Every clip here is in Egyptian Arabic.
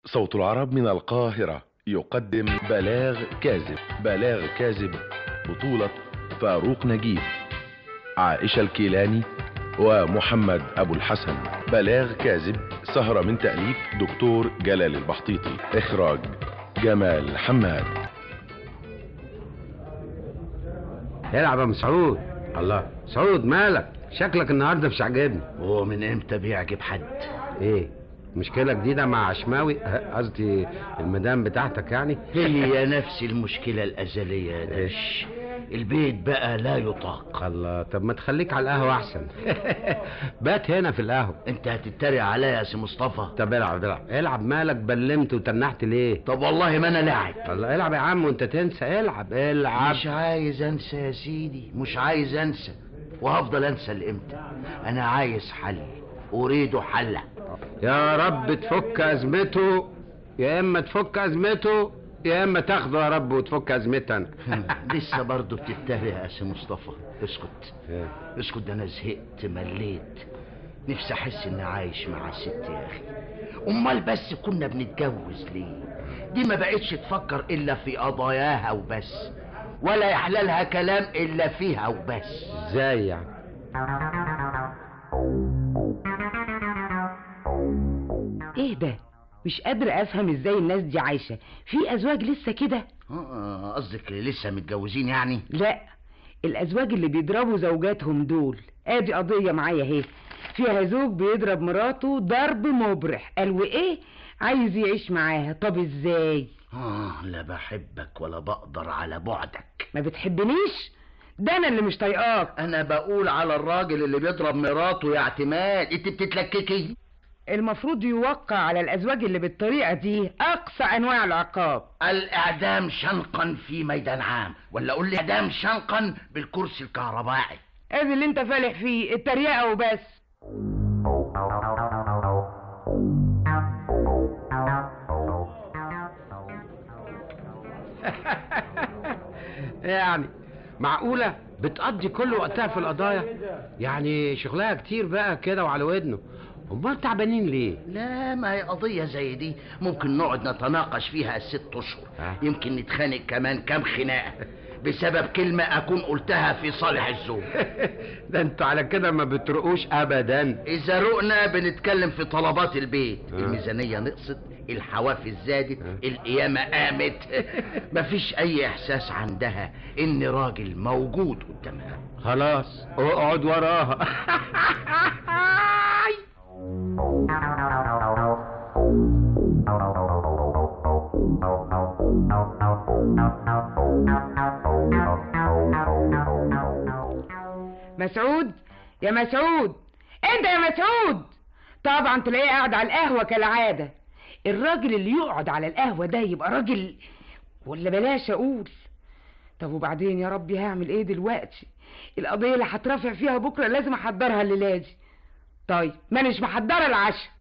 صوت العرب من القاهرة يقدم بلاغ كاذب بلاغ كاذب بطولة فاروق نجيب عائشة الكيلاني ومحمد أبو الحسن بلاغ كاذب سهرة من تأليف دكتور جلال البحطيطي إخراج جمال حماد العب يا مسعود الله سعود مالك شكلك النهارده مش عاجبني هو من امتى بيعجب حد ايه مشكله جديده مع عشماوي أه، قصدي المدام بتاعتك يعني هي نفس المشكلة الأزلية يا دش البيت بقى لا يطاق الله طب ما تخليك على القهوه احسن بات هنا في القهوه انت هتتريق عليا يا سي مصطفى طب العب العب العب مالك بلمت وتنحت ليه طب والله ما انا لاعب الله العب يا عم وانت تنسى العب العب مش عايز انسى يا سيدي مش عايز انسى وهفضل انسى لامتى انا عايز حل اريد حلا يا رب تفك ازمته يا اما تفك ازمته يا اما تاخده يا رب وتفك ازمتنا لسه برضه بتتريق يا سي مصطفى اسكت اسكت ده انا زهقت مليت نفسي احس اني عايش مع الست يا اخي امال بس كنا بنتجوز ليه دي ما بقتش تفكر الا في قضاياها وبس ولا يحللها كلام الا فيها وبس ازاي يعني ايه ده مش قادرة افهم ازاي الناس دي عايشة في ازواج لسه كده آه، قصدك لسه متجوزين يعني لا الازواج اللي بيضربوا زوجاتهم دول ادي قضية معايا اهي فيها زوج بيضرب مراته ضرب مبرح قال وايه عايز يعيش معاها طب ازاي آه لا بحبك ولا بقدر على بعدك ما بتحبنيش ده انا اللي مش طايقاك انا بقول على الراجل اللي بيضرب مراته يا اعتماد انت بتتلككي المفروض يوقع على الازواج اللي بالطريقة دي اقصى انواع العقاب الاعدام شنقا في ميدان عام ولا اقول لي اعدام شنقا بالكرسي الكهربائي ادي اللي انت فالح فيه التريقة وبس يعني معقولة بتقضي كل وقتها في القضايا يعني شغلها كتير بقى كده وعلى ودنه امال تعبانين ليه لا ما هي قضية زي دي ممكن نقعد نتناقش فيها الست اشهر آه. يمكن نتخانق كمان كام خناقة بسبب كلمة اكون قلتها في صالح الزوج ده انتوا على كده ما بترقوش ابدا اذا رقنا بنتكلم في طلبات البيت آه. الميزانية نقصت الحوافز زادت آه. القيامة قامت مفيش اي احساس عندها ان راجل موجود قدامها خلاص اقعد وراها مسعود يا مسعود انت يا مسعود طبعا تلاقيه قاعد على القهوة كالعادة الراجل اللي يقعد على القهوة ده يبقى راجل ولا بلاش اقول طب وبعدين يا ربي هعمل ايه دلوقتي القضية اللي هترافع فيها بكرة لازم احضرها الليلة دي طيب مانيش محضرة العشاء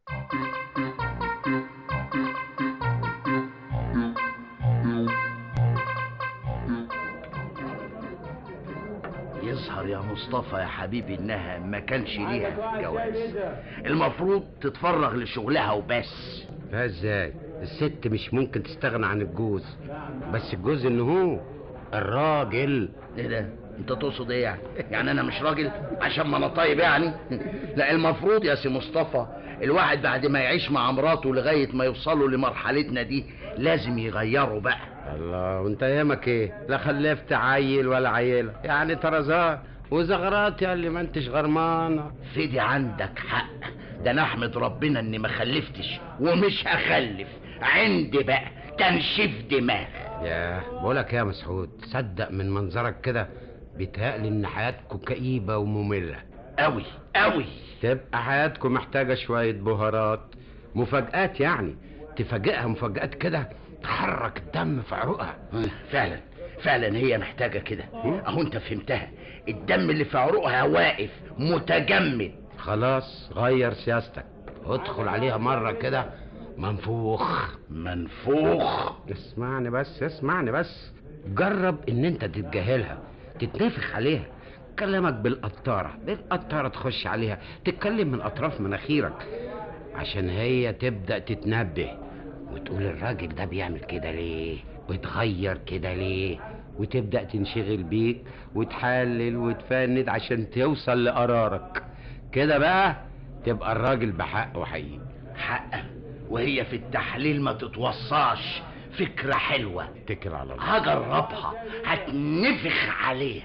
يظهر يا مصطفى يا حبيبي انها ما كانش ليها جواز المفروض تتفرغ لشغلها وبس لا ازاي الست مش ممكن تستغنى عن الجوز بس الجوز ان هو الراجل ايه ده انت تقصد ايه يعني يعني انا مش راجل عشان ما انا طيب يعني لا المفروض يا سي مصطفى الواحد بعد ما يعيش مع مراته لغايه ما يوصلوا لمرحلتنا دي لازم يغيروا بقى الله وانت ايامك ايه لا خلفت عيل ولا عيله يعني طرزان وزغرات يا اللي ما انتش غرمانه فدي عندك حق ده انا احمد ربنا اني ما خلفتش ومش هخلف عندي بقى تنشيف دماغ يا بقولك يا مسعود تصدق من منظرك كده بيتهيألي ان حياتكم كئيبه وممله قوي قوي تبقى حياتكم محتاجه شويه بهارات مفاجآت يعني تفاجئها مفاجآت كده تحرك الدم في عروقها فعلا فعلا هي محتاجة كده اهو انت فهمتها الدم اللي في عروقها واقف متجمد خلاص غير سياستك ادخل عليها مرة كده منفوخ منفوخ اسمعني بس اسمعني بس جرب ان انت تتجاهلها تتنافخ عليها كلامك بالقطارة بالقطارة تخش عليها تتكلم من اطراف مناخيرك عشان هي تبدأ تتنبه وتقول الراجل ده بيعمل كده ليه ويتغير كده ليه وتبدأ تنشغل بيك وتحلل وتفند عشان توصل لقرارك كده بقى تبقى الراجل بحق وحقيقي حقا وهي في التحليل ما تتوصاش فكرة حلوة اتكل على الله هجربها هتنفخ عليها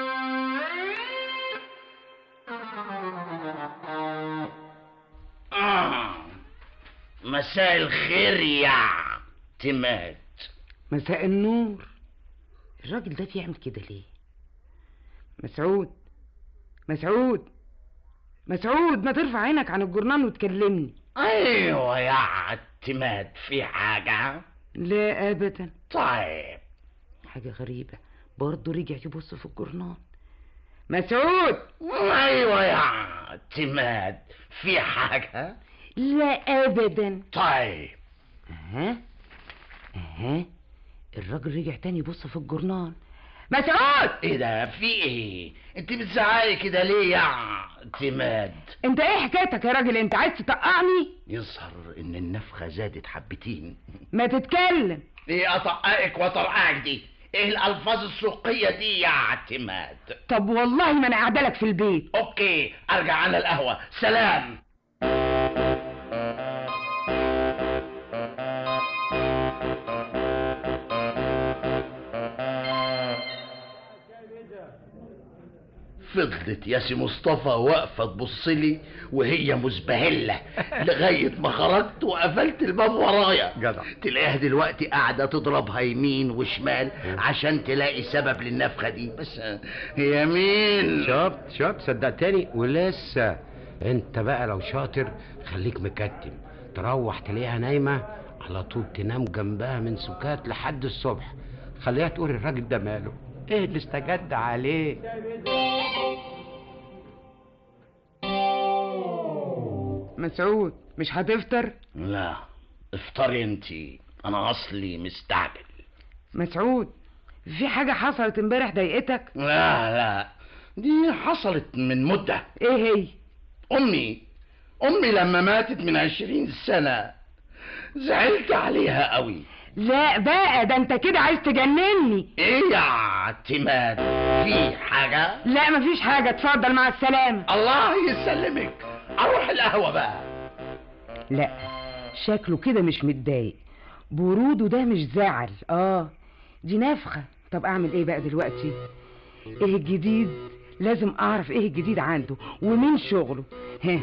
آه. مساء الخير يا اعتماد مساء النور الراجل ده بيعمل كده ليه مسعود مسعود مسعود ما ترفع عينك عن الجرنان وتكلمني ايوه يا اعتماد في حاجة لا ابدا طيب حاجة غريبة برضه رجع يبص في الجرنان مسعود ايوه يا اعتماد في حاجة لا ابدا طيب اها اها الراجل رجع تاني يبص في الجرنان مسعود ايه ده في ايه انت بتزعقي كده ليه يا اعتماد انت ايه حكايتك يا راجل انت عايز تطقعني يظهر ان النفخة زادت حبتين ما تتكلم ايه اطققك واطرقعك دي ايه الالفاظ السوقية دي يا اعتماد طب والله ما انا قاعده لك في البيت اوكي ارجع انا القهوة سلام فضلت يا سي مصطفى واقفة تبص لي وهي مزبهلة لغاية ما خرجت وقفلت الباب ورايا جدع. تلاقيها دلوقتي قاعدة تضربها يمين وشمال عشان تلاقي سبب للنفخة دي بس هي مين شفت شفت صدقتني ولسه انت بقى لو شاطر خليك مكتم تروح تلاقيها نايمة على طول تنام جنبها من سكات لحد الصبح خليها تقول الراجل ده ماله ايه اللي استجد عليه مسعود مش هتفطر لا افطري انتي انا اصلي مستعجل مسعود في حاجه حصلت امبارح ضايقتك لا لا دي حصلت من مدة ايه هي امي امي لما ماتت من عشرين سنة زعلت عليها قوي لا بقى ده انت كده عايز تجنني ايه يا اعتماد في حاجة لا مفيش حاجه اتفضل مع السلامه الله يسلمك اروح القهوة بقى لا شكله كده مش متضايق بروده ده مش زعل اه دي نفخه طب اعمل ايه بقى دلوقتي ايه الجديد لازم اعرف ايه الجديد عنده ومين شغله ها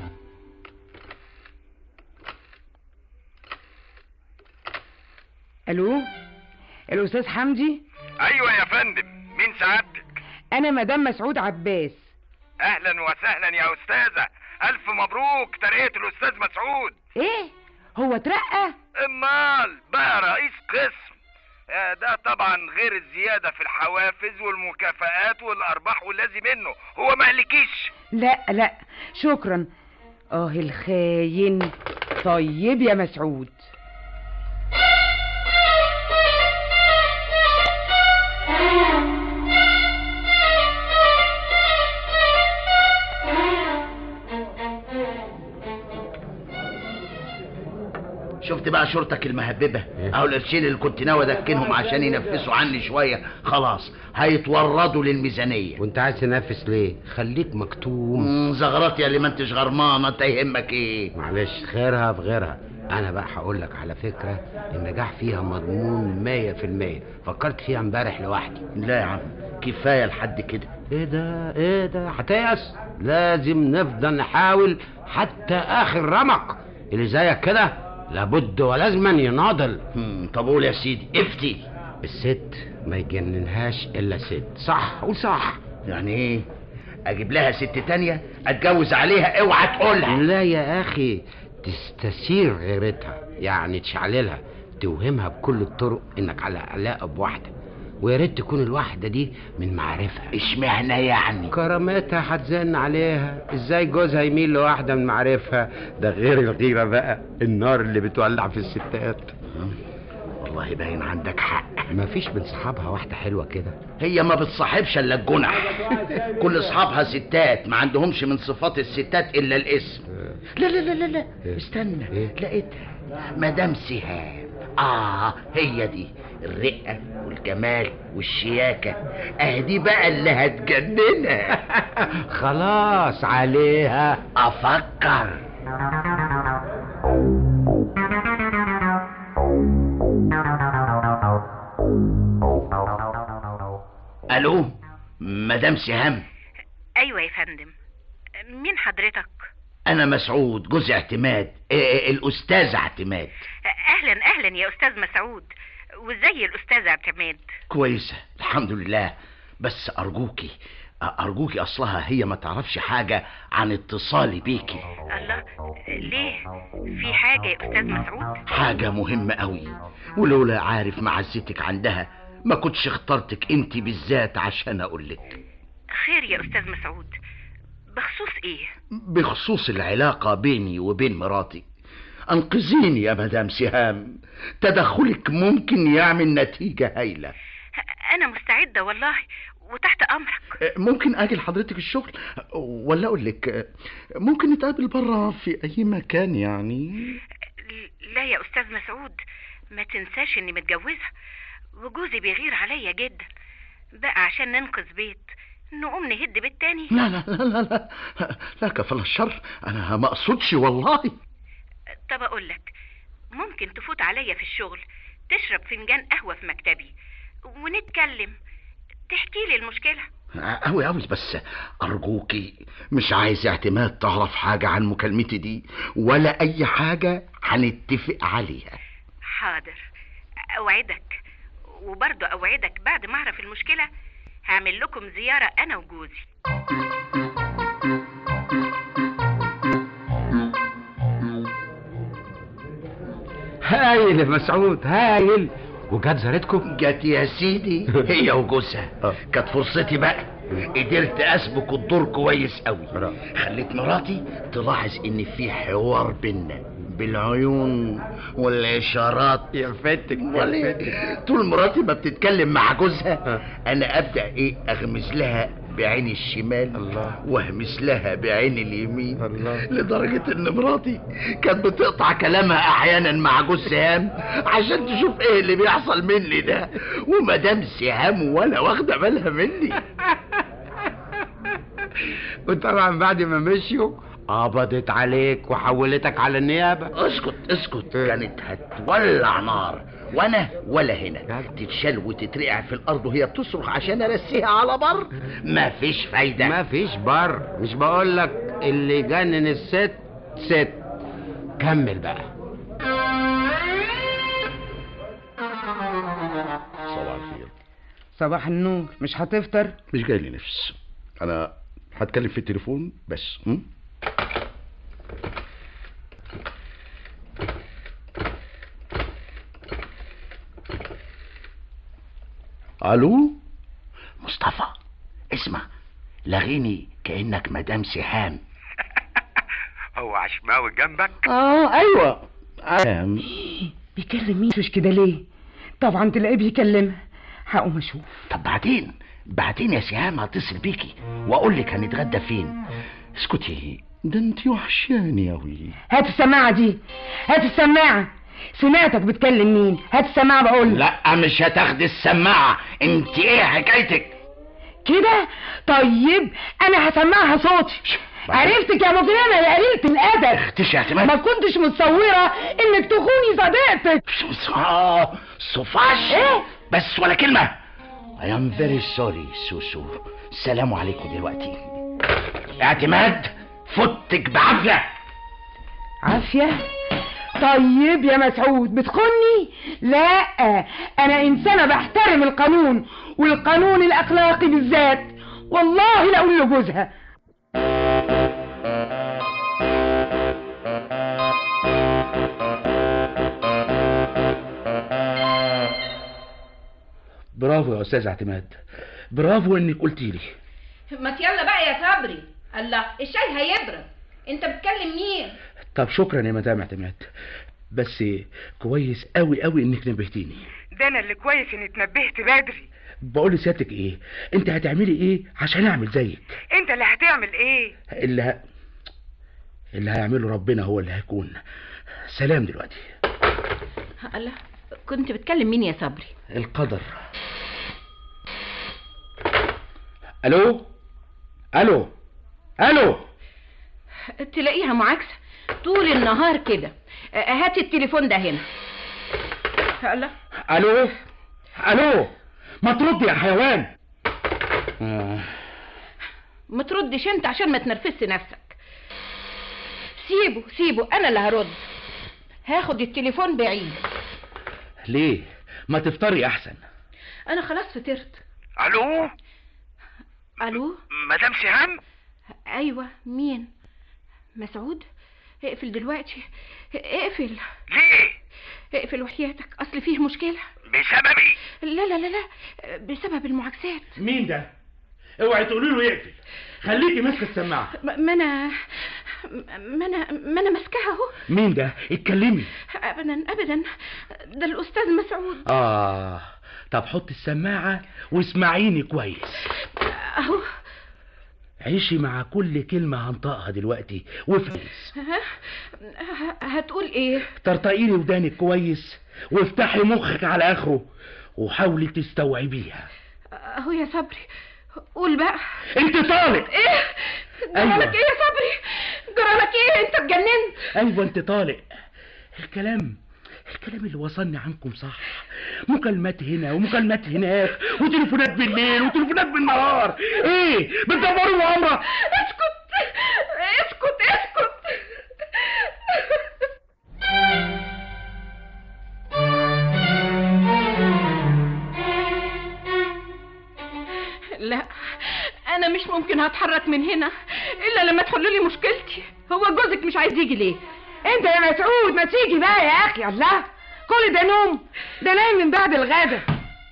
الو الاستاذ حمدي ايوه يا فندم مين سعادتك انا مدام مسعود عباس اهلا وسهلا يا استاذه الف مبروك ترقيه الاستاذ مسعود ايه هو اترقى امال بقى رئيس قسم آه، ده طبعا غير الزيادة في الحوافز والمكافآت والأرباح والذي منه هو ما قالكيش لا لا شكرا اه الخاين طيب يا مسعود شفت بقى شرطك المهببة اهو القرشين اللي كنت ناوي ادكنهم عشان ينفسوا عني شوية خلاص هيتوردوا للميزانية وانت عايز تنافس ليه خليك مكتوم مم، زغرات يا اللي ما انتش غرمانة انت يهمك ايه معلش خيرها في غيرها انا بقى هقول لك على فكرة النجاح فيها مضمون مية في المية فكرت فيها امبارح لوحدي لا يا عم كفاية لحد كده ايه ده ايه ده هتيأس لازم نفضل نحاول حتى اخر رمق اللي زيك كده لابد ولازما يناضل مم، طب قول يا سيدي افتي الست ما يجننهاش الا ست صح قول صح يعني ايه اجيب لها ست تانية اتجوز عليها اوعى تقولها لا يا اخي تستثير غيرتها يعني تشعللها توهمها بكل الطرق انك على علاقه بواحده ويا ريت تكون الواحده دي من معرفها اشمعنى يعني كرامتها هتزن عليها ازاي جوزها يميل لواحده من معارفها ده غير الغيره بقى النار اللي بتولع في الستات والله باين عندك حق مفيش من صحابها واحده حلوه كده هي ما بتصاحبش الا الجنح كل اصحابها ستات ما عندهمش من صفات الستات الا الاسم لا لا لا لا لا إيه؟ استنى إيه؟ لقيتها مدام سهام اه هي دي الرقة والجمال والشياكة اه دي بقى اللي هتجننها خلاص عليها افكر الو مدام سهام ايوه يا فندم مين حضرتك انا مسعود جوز اعتماد إيه الاستاذ اعتماد اهلا اهلا يا استاذ مسعود وازاي الاستاذ اعتماد كويسة الحمد لله بس أرجوكي أرجوكي أصلها هي ما تعرفش حاجة عن اتصالي بيكي الله ليه في حاجه يا استاذ مسعود حاجة مهمة قوي ولولا عارف معزتك عندها ما كنتش اخترتك انت بالذات عشان اقولك خير يا استاذ مسعود بخصوص ايه بخصوص العلاقة بيني وبين مراتي انقذيني يا مدام سهام تدخلك ممكن يعمل نتيجة هايلة انا مستعده والله وتحت امرك ممكن اجي لحضرتك الشغل ولا اقول لك ممكن نتقابل بره في اي مكان يعني لا يا استاذ مسعود ما تنساش اني متجوزه وجوزي بيغير عليا جدا بقى عشان ننقذ بيت نقوم نهد بيت تاني لا لا لا لا لا لا كفل الشر انا ما اقصدش والله طب اقول لك ممكن تفوت عليا في الشغل تشرب فنجان قهوه في مكتبي ونتكلم تحكي لي المشكله أوي أوي بس أرجوكي مش عايز اعتماد تعرف حاجة عن مكالمتي دي ولا أي حاجة هنتفق عليها حاضر اوعدك وبرضه اوعدك بعد ما اعرف المشكله هعمل لكم زياره انا وجوزي هايل يا مسعود هايل وجات زارتكم جت يا سيدي هي وجوزها كانت فرصتي بقى قدرت اسبك الدور كويس قوي برافو. خليت مراتي تلاحظ ان في حوار بينا بالعيون والاشارات يا فتك امال إيه؟ طول مراتي ما بتتكلم مع جوزها انا ابدا ايه اغمز لها بعين الشمال الله. واهمس لها بعين اليمين الله. لدرجة ان مراتي كانت بتقطع كلامها احيانا مع جوز سهام عشان تشوف ايه اللي بيحصل مني ده ومدام سهام ولا واخدة بالها مني وطبعا بعد ما مشيوا قبضت عليك وحولتك على النيابة اسكت اسكت كانت هتولع نار وانا ولا هنا تتشال وتترقع في الارض وهي بتصرخ عشان ارسيها على بر مفيش فايدة ما فيش بر مش بقولك اللي جنن الست ست كمل بقى صباح الخير صباح النور مش هتفطر مش جاي لي نفس انا هتكلم في التليفون بس م? الو مصطفى اسمع لغيني كانك مدام سهام هو عشماوي جنبك اه ايوه سهام بيكلم مين مش كده ليه طبعا تلاقيه بيكلمها هقوم اشوف طب بعدين بعدين يا سهام هتصل بيكي واقول لك هنتغدى فين اسكتي ده انت وحشاني اوي هات السماعة دي هات السماعة سمعتك بتكلم مين هات السماعة بقول لا مش هتاخدي السماعة انت ايه حكايتك كده طيب انا هسمعها صوتي عرفتك يا مجرمة يا قليلة الادب اختشي يا ما اعتماد كنتش متصورة انك تخوني صديقتك اه صفاش إيه؟ بس ولا كلمة I am very sorry سوسو السلام عليكم دلوقتي اعتماد فتك بعافية عافية طيب يا مسعود بتخني لا انا انسانة بحترم القانون والقانون الاخلاقي بالذات والله لا اقول لجوزها برافو يا استاذ اعتماد برافو انك قلتي لي ما يلا بقى يا صبري الله الشاي هيبرد انت بتكلم مين طب شكرا يا مدام اعتماد بس كويس قوي قوي انك نبهتيني ده انا اللي كويس اني اتنبهت بدري بقول لسيادتك ايه انت هتعملي ايه عشان اعمل زيك انت اللي هتعمل ايه اللي ه... اللي هيعمله ربنا هو اللي هيكون سلام دلوقتي الله كنت بتكلم مين يا صبري القدر الو الو الو تلاقيها معاكسة طول النهار كده آه، هات التليفون ده هنا الله الو الو ما ترد يا حيوان آه. ما تردش انت عشان ما تنرفزش نفسك سيبه سيبه انا اللي هرد هاخد التليفون بعيد ليه ما تفطري احسن انا خلاص فطرت الو الو مدام سهام ايوه مين مسعود اقفل دلوقتي اقفل ليه اقفل وحياتك اصل فيه مشكله بسببي لا لا لا لا بسبب المعاكسات مين ده اوعي تقولي له يقفل خليكي ماسكه السماعه ما ما انا ما انا ما انا ماسكاها اهو مين ده اتكلمي ابدا ابدا ده الاستاذ مسعود اه طب حط السماعه واسمعيني كويس اهو عيشي مع كل كلمه هنطقها دلوقتي وافرز ها؟ هتقول ايه طرطقيلي ودانك كويس وافتحي مخك على اخره وحاولي تستوعبيها اهو يا صبري قول بقى انت طالق ايه أيوة. جرالك ايه يا صبري جرالك ايه انت اتجننت ايوه انت طالق الكلام الكلام اللي وصلني عنكم صح مكالمات هنا ومكالمات هناك وتليفونات بالليل وتليفونات بالنهار ايه بتدوروا عمرك اسكت اسكت اسكت لا انا مش ممكن هتحرك من هنا الا لما تحل لي مشكلتي هو جوزك مش عايز يجي ليه انت يا مسعود ما تيجي بقى يا اخي الله كل ده نوم ده نايم من بعد الغدا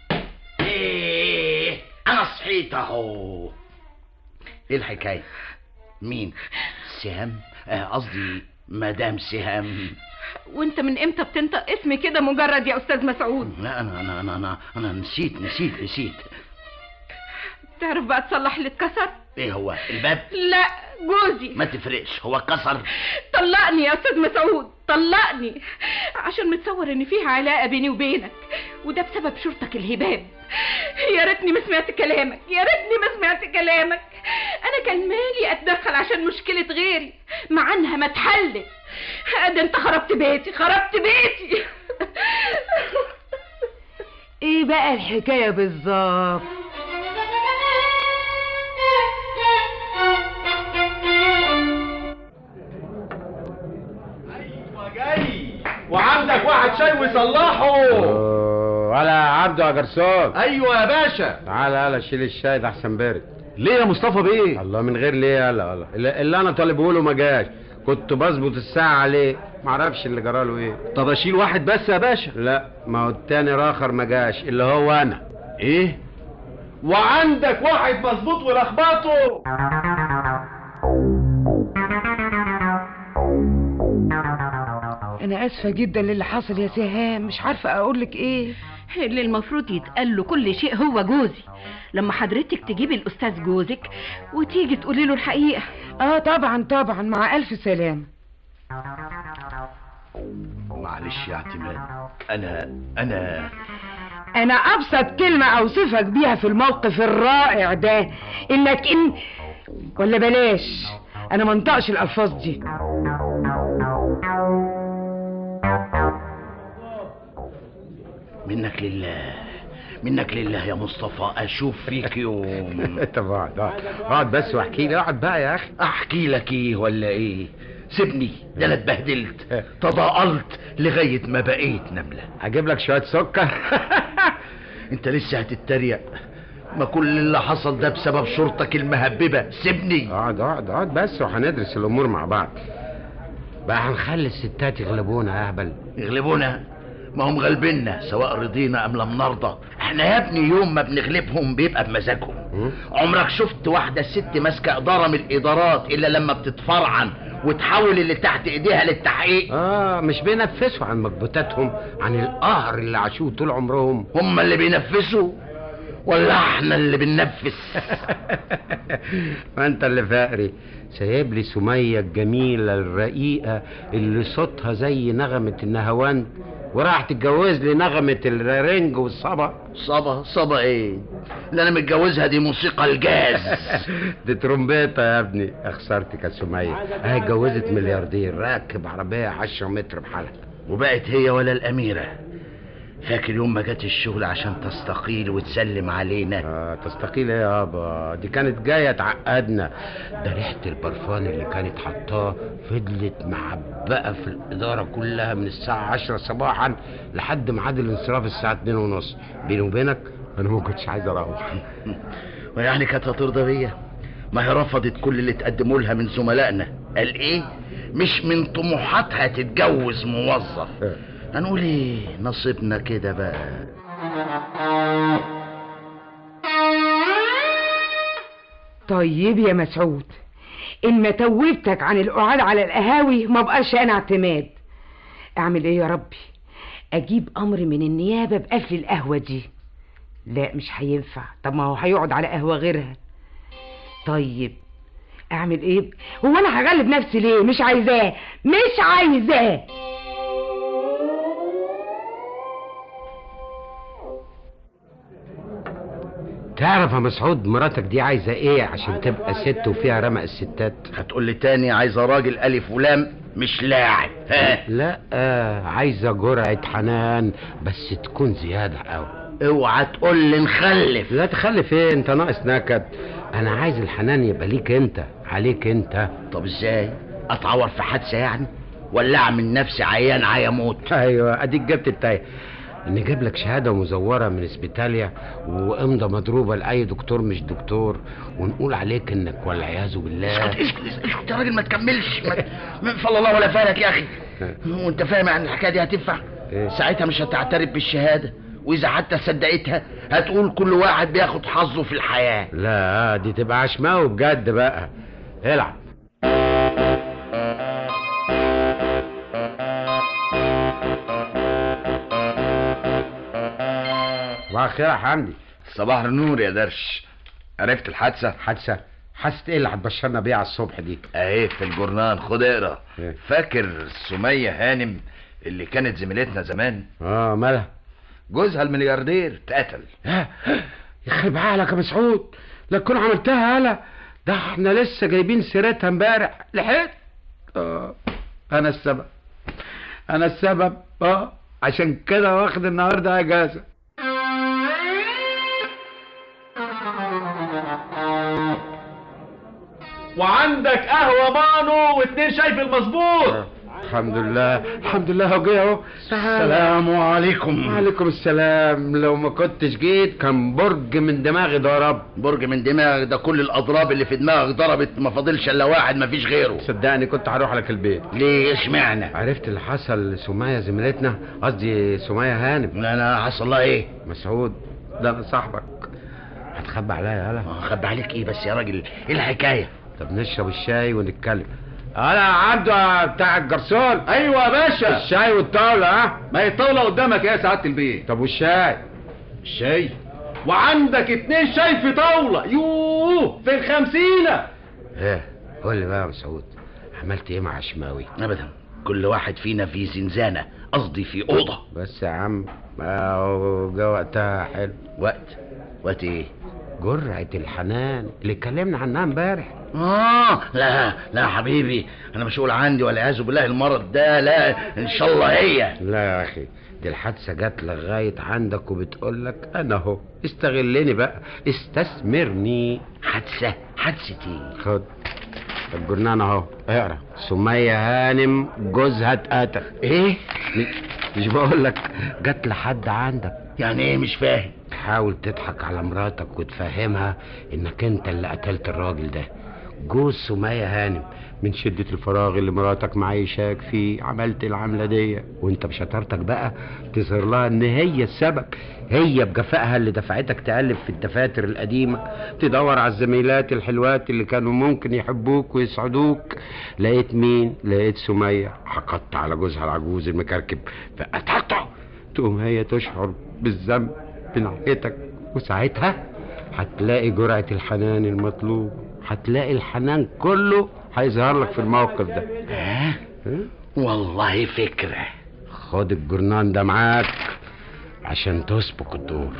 ايه انا صحيت اهو ايه الحكايه مين سهام آه، قصدي مدام سهام وانت من امتى بتنطق اسمي كده مجرد يا استاذ مسعود لا انا انا انا انا, أنا نسيت نسيت نسيت تعرف بقى تصلح اللي اتكسر ايه هو الباب لا جوزي ما تفرقش هو كسر طلقني يا استاذ مسعود طلقني عشان متصور ان فيها علاقه بيني وبينك وده بسبب شرطك الهباب يا ريتني ما سمعت كلامك يا ريتني ما سمعت كلامك انا كان مالي اتدخل عشان مشكله غيري مع انها ما اتحلت ده انت خربت بيتي خربت بيتي ايه بقى الحكايه بالظبط وعندك واحد شاي ويصلحه ولا عبده يا جرسون ايوه يا باشا تعالى يلا شيل الشاي ده احسن بارد ليه يا مصطفى بيه الله من غير ليه يلا يلا اللي اللي انا طالبه له ما جاش كنت بظبط الساعه عليه معرفش اللي جراله ايه طب اشيل واحد بس يا باشا لا ما هو التاني راخر ما جاش اللي هو انا ايه وعندك واحد مظبوط ولخبطه انا اسفه جدا للي حصل يا سهام مش عارفه اقول لك ايه اللي المفروض يتقال له كل شيء هو جوزي لما حضرتك تجيبي الاستاذ جوزك وتيجي تقولي له الحقيقه اه طبعا طبعا مع الف سلامه معلش يا اعتماد انا انا انا ابسط كلمه اوصفك بيها في الموقف الرائع ده انك ان ولا بلاش انا منطقش الالفاظ دي منك لله منك لله يا مصطفى اشوف فيك يوم طب اقعد اقعد اقعد بس واحكي لي اقعد بقى يا اخي احكي لك ايه ولا ايه سيبني ده انا اتبهدلت تضاءلت لغايه ما بقيت نمله هجيب لك شويه سكر انت لسه هتتريق ما كل اللي حصل ده بسبب شرطك المهببه سيبني اقعد اقعد اقعد بس وهندرس الامور مع بعض بقى هنخلي الستات يغلبونا يا اهبل يغلبونا ما هم غالبيننا سواء رضينا ام لم نرضى احنا يا ابني يوم ما بنغلبهم بيبقى بمزاجهم عمرك شفت واحده ست ماسكه اداره من الادارات الا لما بتتفرعن وتحول اللي تحت ايديها للتحقيق اه مش بينفسوا عن مكبوتاتهم عن القهر اللي عاشوه طول عمرهم هم اللي بينفسوا ولا احنا اللي بننفس ما انت اللي فقري سايب لي سمية الجميلة الرقيقة اللي صوتها زي نغمة النهواند وراح تتجوز لي نغمة الرنج والصبا صبا صبا ايه اللي انا متجوزها دي موسيقى الجاز دي ترومبيطة يا ابني خسرتك يا سمية اهي اتجوزت ملياردير راكب عربية عشرة متر بحالها وبقت هي ولا الأميرة فاكر يوم ما جت الشغل عشان تستقيل وتسلم علينا آه تستقيل ايه يابا دي كانت جاية تعقدنا ده ريحة البرفان اللي كانت حطاه فضلت معبقة في الإدارة كلها من الساعة عشرة صباحا لحد ميعاد الانصراف الساعة اتنين ونص بيني وبينك أنا ما كنتش عايز أروح ويعني كانت هترضى بيا ما هي رفضت كل اللي تقدموا لها من زملائنا قال ايه مش من طموحاتها تتجوز موظف هنقول ايه نصيبنا كده بقى طيب يا مسعود ان ما توبتك عن القعاد على القهاوي ما بقاش انا اعتماد اعمل ايه يا ربي اجيب امر من النيابه بقفل القهوه دي لا مش هينفع طب ما هو هيقعد على قهوه غيرها طيب اعمل ايه هو انا هغلب نفسي ليه مش عايزاه مش عايزاه تعرف يا مسعود مراتك دي عايزة ايه عشان تبقى ست وفيها رمق الستات هتقول لي تاني عايزه راجل الف ولام مش لاعب ها لا آه عايزة جرعة حنان بس تكون زيادة قوي اوعى تقول لي نخلف لا تخلف ايه انت ناقص نكد انا عايز الحنان يبقى ليك انت عليك انت طب ازاي اتعور في حادثه يعني ولا اعمل نفسي عيان عيموت ايوه اديك جبت التايه نجيب لك شهاده مزوره من اسبيتاليا وامضه مضروبه لاي دكتور مش دكتور ونقول عليك انك والعياذ بالله اسكت اسكت اسكت اسكت يا راجل ما تكملش ما ما فضل الله ولا فالك يا اخي وانت فاهم يعني الحكايه دي هتنفع إيه؟ ساعتها مش هتعترف بالشهاده واذا حتى صدقتها هتقول كل واحد بياخد حظه في الحياه لا دي تبقى عشماوي بجد بقى العب صباح الخير يا حمدي صباح النور يا درش عرفت الحادثة؟ حادثه حادثه ايه اللي هتبشرنا بيها على الصبح دي اهي في الجورنان خد اقرا إيه؟ فاكر سمية هانم اللي كانت زميلتنا زمان اه مالها جوزها الملياردير اتقتل يخرب عقلك يا مسعود لا تكون عملتها هلا ده احنا لسه جايبين سيرتها امبارح لحقت اه انا السبب انا السبب اه عشان كده واخد النهارده اجازه وعندك قهوة مانو واتنين شاي في المظبوط الحمد لله الحمد لله هو جه اهو السلام عليكم وعليكم السلام لو ما كنتش جيت كان برج من دماغي ضرب برج من دماغ ده كل الاضراب اللي في دماغك ضربت ما فاضلش الا واحد ما فيش غيره صدقني كنت هروح لك البيت ليه اشمعنى عرفت اللي حصل لسمية زميلتنا قصدي سمية هانم لا انا حصل لها ايه مسعود ده انا صاحبك هتخبي عليا يالا خبي عليك ايه بس يا راجل ايه الحكايه طب نشرب الشاي ونتكلم انا عبده بتاع الجرسون ايوه يا باشا الشاي والطاوله ها ما هي الطاولة قدامك يا سعادة البيت طب والشاي الشاي وعندك اتنين شاي في طاولة يوه في الخمسينة ايه قول لي بقى يا مسعود عملت ايه مع شماوي ابدا كل واحد فينا في زنزانه قصدي في اوضه بس يا عم ما هو جه وقتها حلو وقت وقت ايه جرعة الحنان اللي اتكلمنا عنها امبارح اه لا لا يا حبيبي انا مش هقول عندي والعياذ بالله المرض ده لا ان شاء الله هي لا يا اخي دي الحادثة جت لغاية عندك وبتقول لك انا اهو استغلني بقى استثمرني حادثه حادثه ايه خد الجرنان اهو اقرا سمية هانم جوزها اتقتل ايه مش بقول لك جت لحد عندك يعني ايه مش فاهم حاول تضحك على مراتك وتفهمها انك انت اللي قتلت الراجل ده جوز سمية هانم من شدة الفراغ اللي مراتك معيشاك فيه عملت العملة دي وانت بشطارتك بقى تظهر لها ان هي السبب هي بجفائها اللي دفعتك تقلب في الدفاتر القديمة تدور على الزميلات الحلوات اللي كانوا ممكن يحبوك ويسعدوك لقيت مين لقيت سمية حقدت على جوزها العجوز المكركب فقتلته تقوم هي تشعر بالذنب بناحيتك وساعتها هتلاقي جرعة الحنان المطلوب هتلاقي الحنان كله هيظهر لك في الموقف ده ها والله فكرة خد الجرنان ده معاك عشان تسبق الدور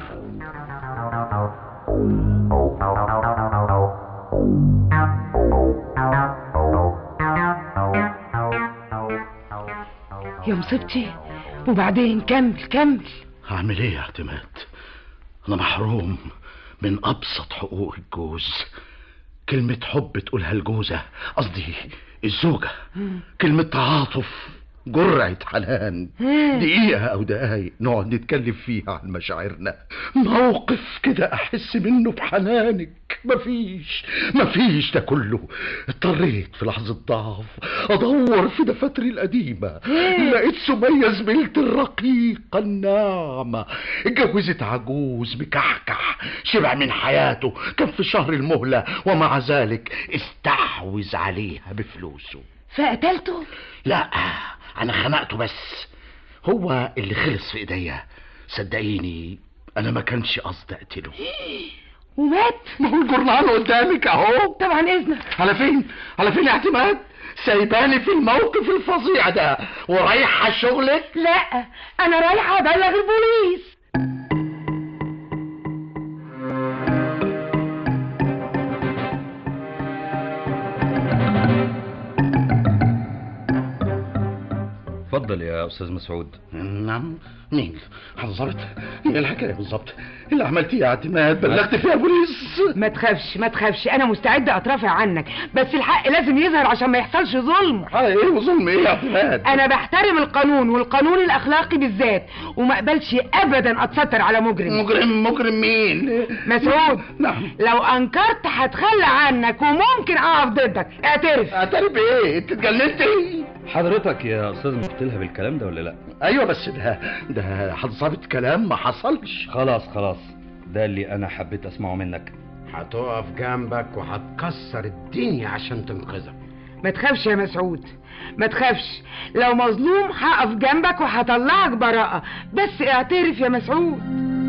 يا مصيبتي وبعدين كمل كمل هعمل ايه يا اعتماد انا محروم من ابسط حقوق الجوز كلمة حب تقولها الجوزة قصدي الزوجة كلمة تعاطف جرعة حنان دقيقة أو دقايق نقعد نتكلم فيها عن مشاعرنا موقف كده أحس منه بحنانك مفيش مفيش ده كله اضطريت في لحظة ضعف أدور في دفاتري القديمة لقيت سمية زميلتي الرقيقة الناعمة اتجوزت عجوز مكحكح شبع من حياته كان في شهر المهلة ومع ذلك استحوذ عليها بفلوسه فقتلته لا انا خنقته بس هو اللي خلص في ايديا صدقيني انا ما كانش قصدي اقتله ومات ما هو الجرنان قدامك اهو طبعا اذنك على فين على فين يا اعتماد سايباني في الموقف الفظيع ده ورايحه شغلك لا انا رايحه ابلغ البوليس اتفضل يا استاذ مسعود نعم مين حضرت ايه الحكايه بالظبط اللي عملتيه يا اعتماد بلغت فيها بوليس ما تخافش ما تخافش انا مستعده اترافع عنك بس الحق لازم يظهر عشان ما يحصلش ظلم على ايه وظلم ايه يا اعتماد انا بحترم القانون والقانون الاخلاقي بالذات وما اقبلش ابدا اتستر على مجرم مجرم مجرم مين مسعود نعم لو انكرت هتخلى عنك وممكن اقف ضدك اعترف اعترف بايه انت اتجننتي حضرتك يا استاذ مقتلها بالكلام ده ولا لا ايوه بس ده ده حضرت كلام ما حصلش خلاص خلاص ده اللي انا حبيت اسمعه منك هتقف جنبك وهتكسر الدنيا عشان تنقذك ما تخافش يا مسعود ما تخافش لو مظلوم هقف جنبك وهطلعك براءة بس اعترف يا مسعود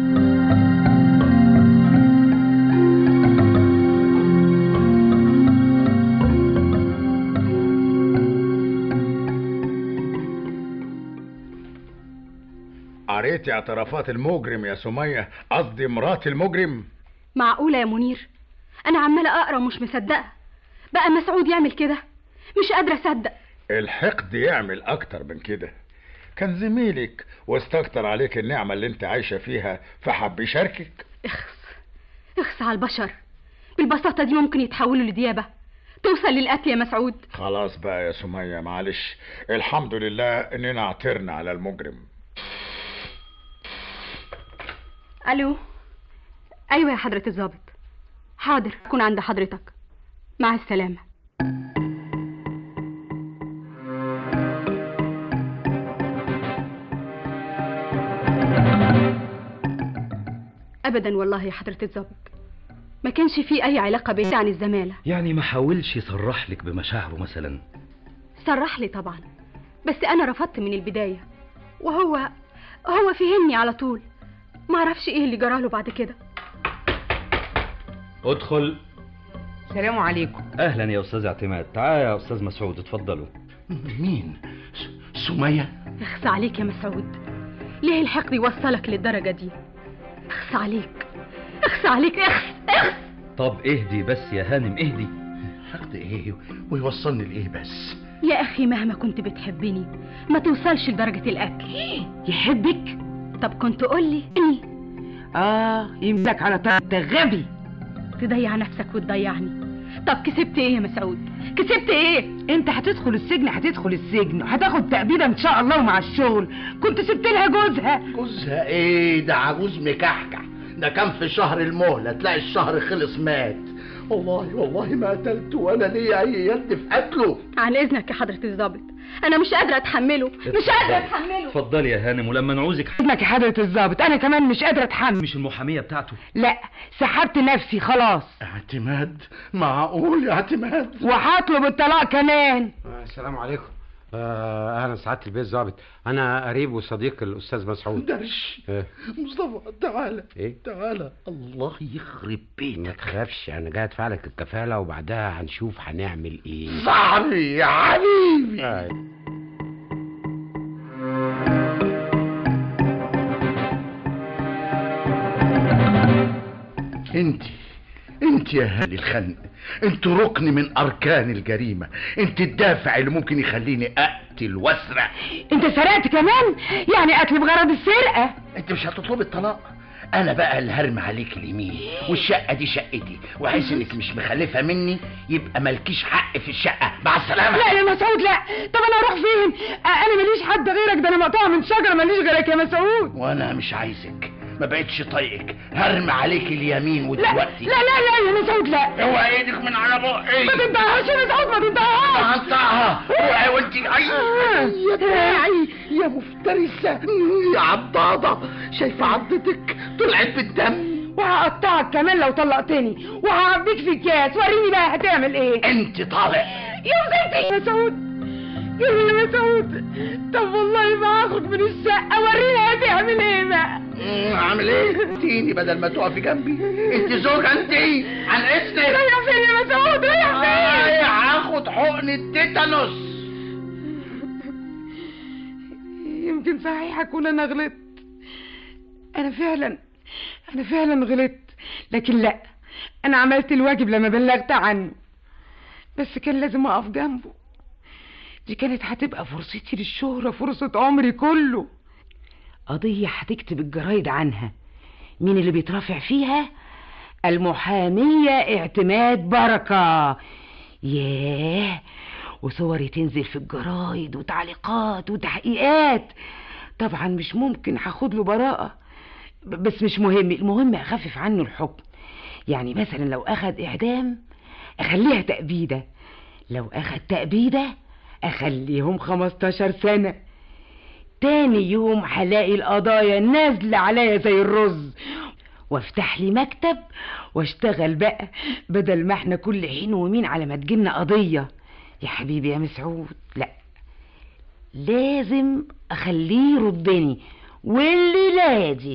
قريت اعترافات المجرم يا سمية قصدي مرات المجرم معقولة يا منير أنا عمالة أقرأ ومش مصدقة بقى مسعود يعمل كده مش قادرة أصدق الحقد يعمل اكتر من كده كان زميلك واستكتر عليك النعمة اللي انت عايشة فيها فحب يشاركك اخس اخس على البشر بالبساطة دي ممكن يتحولوا لديابة توصل للقتل يا مسعود خلاص بقى يا سمية معلش الحمد لله اننا عثرنا على المجرم ألو أيوة يا حضرة الضابط حاضر أكون عند حضرتك مع السلامة أبدا والله يا حضرة الضابط ما كانش في أي علاقة بيني عن الزمالة يعني ما حاولش يصرح لك بمشاعره مثلا صرح لي طبعا بس أنا رفضت من البداية وهو هو فهمني على طول ما اعرفش ايه اللي جراله بعد كده ادخل سلام عليكم اهلا يا استاذ اعتماد تعال يا استاذ مسعود اتفضلوا مين س- سمية اخس عليك يا مسعود ليه الحقد يوصلك للدرجة دي اخس عليك اخس عليك اخس اخس طب اهدي بس يا هانم اهدي حقد ايه ويوصلني لايه بس يا اخي مهما كنت بتحبني ما توصلش لدرجة القتل يحبك طب كنت قولي اني اه يمسك على طريق غبي تضيع نفسك وتضيعني طب كسبت ايه يا مسعود كسبت ايه انت هتدخل السجن هتدخل السجن هتاخد تأبيدة ان شاء الله ومع الشغل كنت سبت لها جوزها جوزها ايه ده عجوز مكحكح ده كان في شهر المهلة تلاقي الشهر خلص مات والله والله ما قتلته ولا ليا اي يد في قتله عن اذنك يا حضرة الضابط انا مش قادرة اتحمله مش قادرة اتحمله اتفضلي يا هانم ولما نعوزك ابنك يا حضرة الضابط انا كمان مش قادرة اتحمل مش المحامية بتاعته لا سحبت نفسي خلاص اعتماد معقول يا اعتماد وهطلب الطلاق كمان السلام عليكم آه اهلا سعاده البيت ظابط انا قريب وصديق الاستاذ مسعود درش إيه؟ مصطفى تعالى ايه تعالى الله يخرب ما بيتك تخافش انا جاي ادفع لك الكفاله وبعدها هنشوف هنعمل ايه صاحبي يا حبيبي آه. انت انت يا هالي الخنق انت ركن من اركان الجريمه انت الدافع اللي ممكن يخليني اقتل واسرق انت سرقت كمان يعني قتل بغرض السرقه انت مش هتطلبي الطلاق انا بقى اللي هرمي عليك اليمين والشقه دي شقتي وعايز انك مش مخلفه مني يبقى مالكيش حق في الشقه مع السلامه لا يا مسعود لا طب انا اروح فين آه، انا ماليش حد غيرك ده انا مقطوعه من شجره ماليش غيرك يا مسعود وانا مش عايزك ما بقتش طايقك هرمي عليك اليمين لا ودلوقتي لا لا لا يا مسعود لا اوعى ايدك من على بقي ما تنتهاش يا مسعود ما تنتهاش هقطعها اوعى وانت اي آه. يا دراعي يا مفترسه يا عضاضه شايفه عضتك طلعت بالدم وهقطعك كمان لو طلقتني وهعبيك في اكياس وريني بقى هتعمل ايه انت طالق يا مسعود يا مسعود يا مسعود طب والله ما هخرج من الشقه وريني هتعمل ايه بقى مم، عامل ايه تيني بدل ما تقفي جنبي انت زوجة انت عن اذنك رايح فين يا مسعود رايح فين رايح هاخد حقن التيتانوس يمكن صحيح اكون انا غلطت انا فعلا انا فعلا غلطت لكن لا انا عملت الواجب لما بلغت عنه بس كان لازم اقف جنبه دي كانت هتبقى فرصتي للشهرة فرصة عمري كله قضية هتكتب الجرايد عنها مين اللي بيترافع فيها المحامية اعتماد بركة ياه وصوري تنزل في الجرايد وتعليقات وتحقيقات طبعا مش ممكن هاخد له براءة ب- بس مش مهم المهم اخفف عنه الحكم يعني مثلا لو اخد اعدام اخليها تأبيدة لو اخد تأبيدة اخليهم 15 سنة تاني يوم هلاقي القضايا نازلة عليا زي الرز وافتح لي مكتب واشتغل بقى بدل ما احنا كل حين ومين على ما تجيلنا قضية يا حبيبي يا مسعود لا لازم اخليه يردني واللي لازم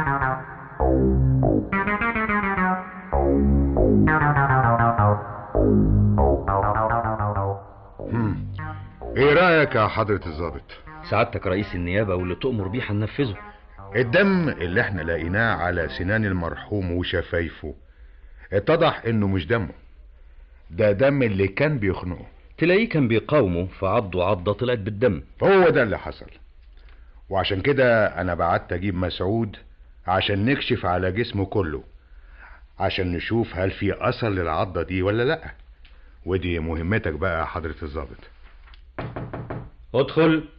ايه رايك يا حضرة الضابط سعادتك رئيس النيابة واللي تؤمر بيه هننفذه الدم اللي احنا لقيناه على سنان المرحوم وشفايفه اتضح انه مش دمه ده دم اللي كان بيخنقه تلاقيه كان بيقاومه فعضه عضة طلعت بالدم هو ده اللي حصل وعشان كده انا بعت اجيب مسعود عشان نكشف على جسمه كله عشان نشوف هل في اثر للعضة دي ولا لا ودي مهمتك بقى يا حضرة الضابط ادخل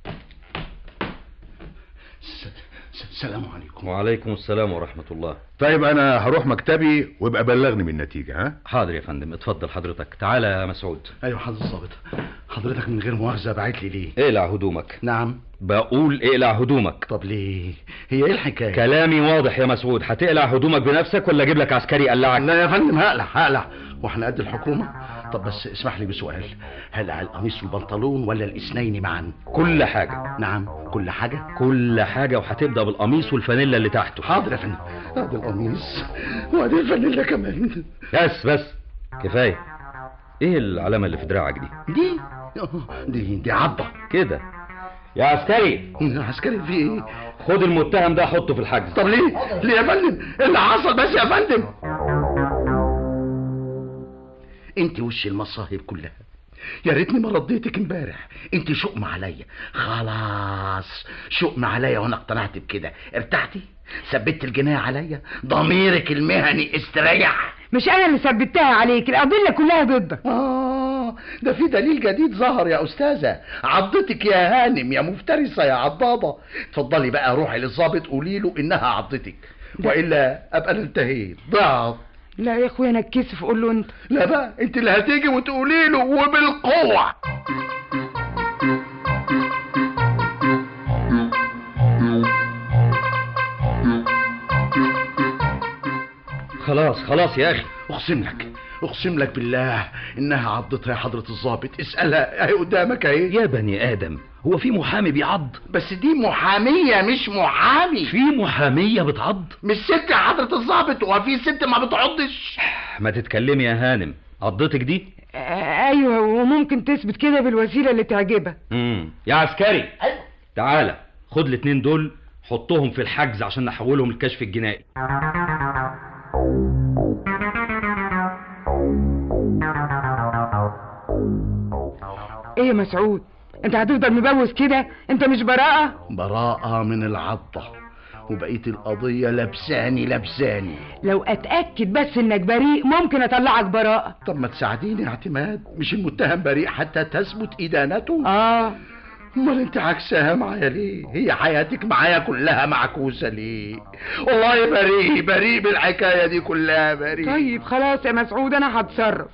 السلام عليكم وعليكم السلام ورحمة الله طيب انا هروح مكتبي وابقى بلغني بالنتيجة ها حاضر يا فندم اتفضل حضرتك تعالى يا مسعود ايوه حضرتك الظابط حضرتك من غير مؤاخذه بعت لي ليه اقلع هدومك نعم بقول اقلع هدومك طب ليه هي ايه الحكايه كلامي واضح يا مسعود هتقلع هدومك بنفسك ولا اجيب لك عسكري يقلعك لا يا فندم هقلع هقلع واحنا قد الحكومه طب بس اسمح لي بسؤال هقلع القميص والبنطلون ولا الاثنين معا كل حاجة نعم كل حاجه كل حاجة وهتبدأ بالقميص والفانيلا اللي تحته حاضر يا فندم ادي القميص وادي الفانيلا كمان بس بس كفاية ايه العلامة اللي في دراعك دي دي دي دي عضه كده يا عسكري عسكري في ايه خد المتهم ده حطه في الحجز طب ليه ليه يا فندم إيه اللي حصل بس يا فندم انت وش المصايب كلها يا ريتني ما رديتك امبارح انت شؤم عليا خلاص شؤم عليا وانا اقتنعت بكده ارتحتي ثبت الجنايه عليا ضميرك المهني استريح مش انا اللي ثبتها عليك القضيه كلها ضدك اه ده في دليل جديد ظهر يا استاذه عضتك يا هانم يا مفترسه يا عضاضه اتفضلي بقى روحي للظابط قولي له انها عضتك والا ابقى انا انتهيت ضعت لا يا اخويا انا اتكسف قول له انت لا بقى انت اللي هتيجي وتقولي له وبالقوه خلاص خلاص يا اخي اقسم لك اقسم لك بالله انها عضتها يا حضرة الضابط اسألها اهي قدامك اهي يا بني ادم هو في محامي بيعض بس دي محامية مش محامي في محامية بتعض مش ست يا حضرة الضابط وفي ست ما بتعضش ما تتكلمي يا هانم عضتك دي آه، ايوه وممكن تثبت كده بالوسيله اللي تعجبك امم يا عسكري تعالى خد الاتنين دول حطهم في الحجز عشان نحولهم الكشف الجنائي ايه يا مسعود انت هتفضل مبوس كده انت مش براءه براءة من العضة وبقية القضية لبساني لبساني لو اتاكد بس انك بريء ممكن اطلعك براءه طب ما تساعديني يا اعتماد مش المتهم بريء حتى تثبت ادانته اه امال انت عكسها معايا ليه هي حياتك معايا كلها معكوسة ليه والله بريء بريء بالحكاية دي كلها بريء طيب خلاص يا مسعود انا هتصرف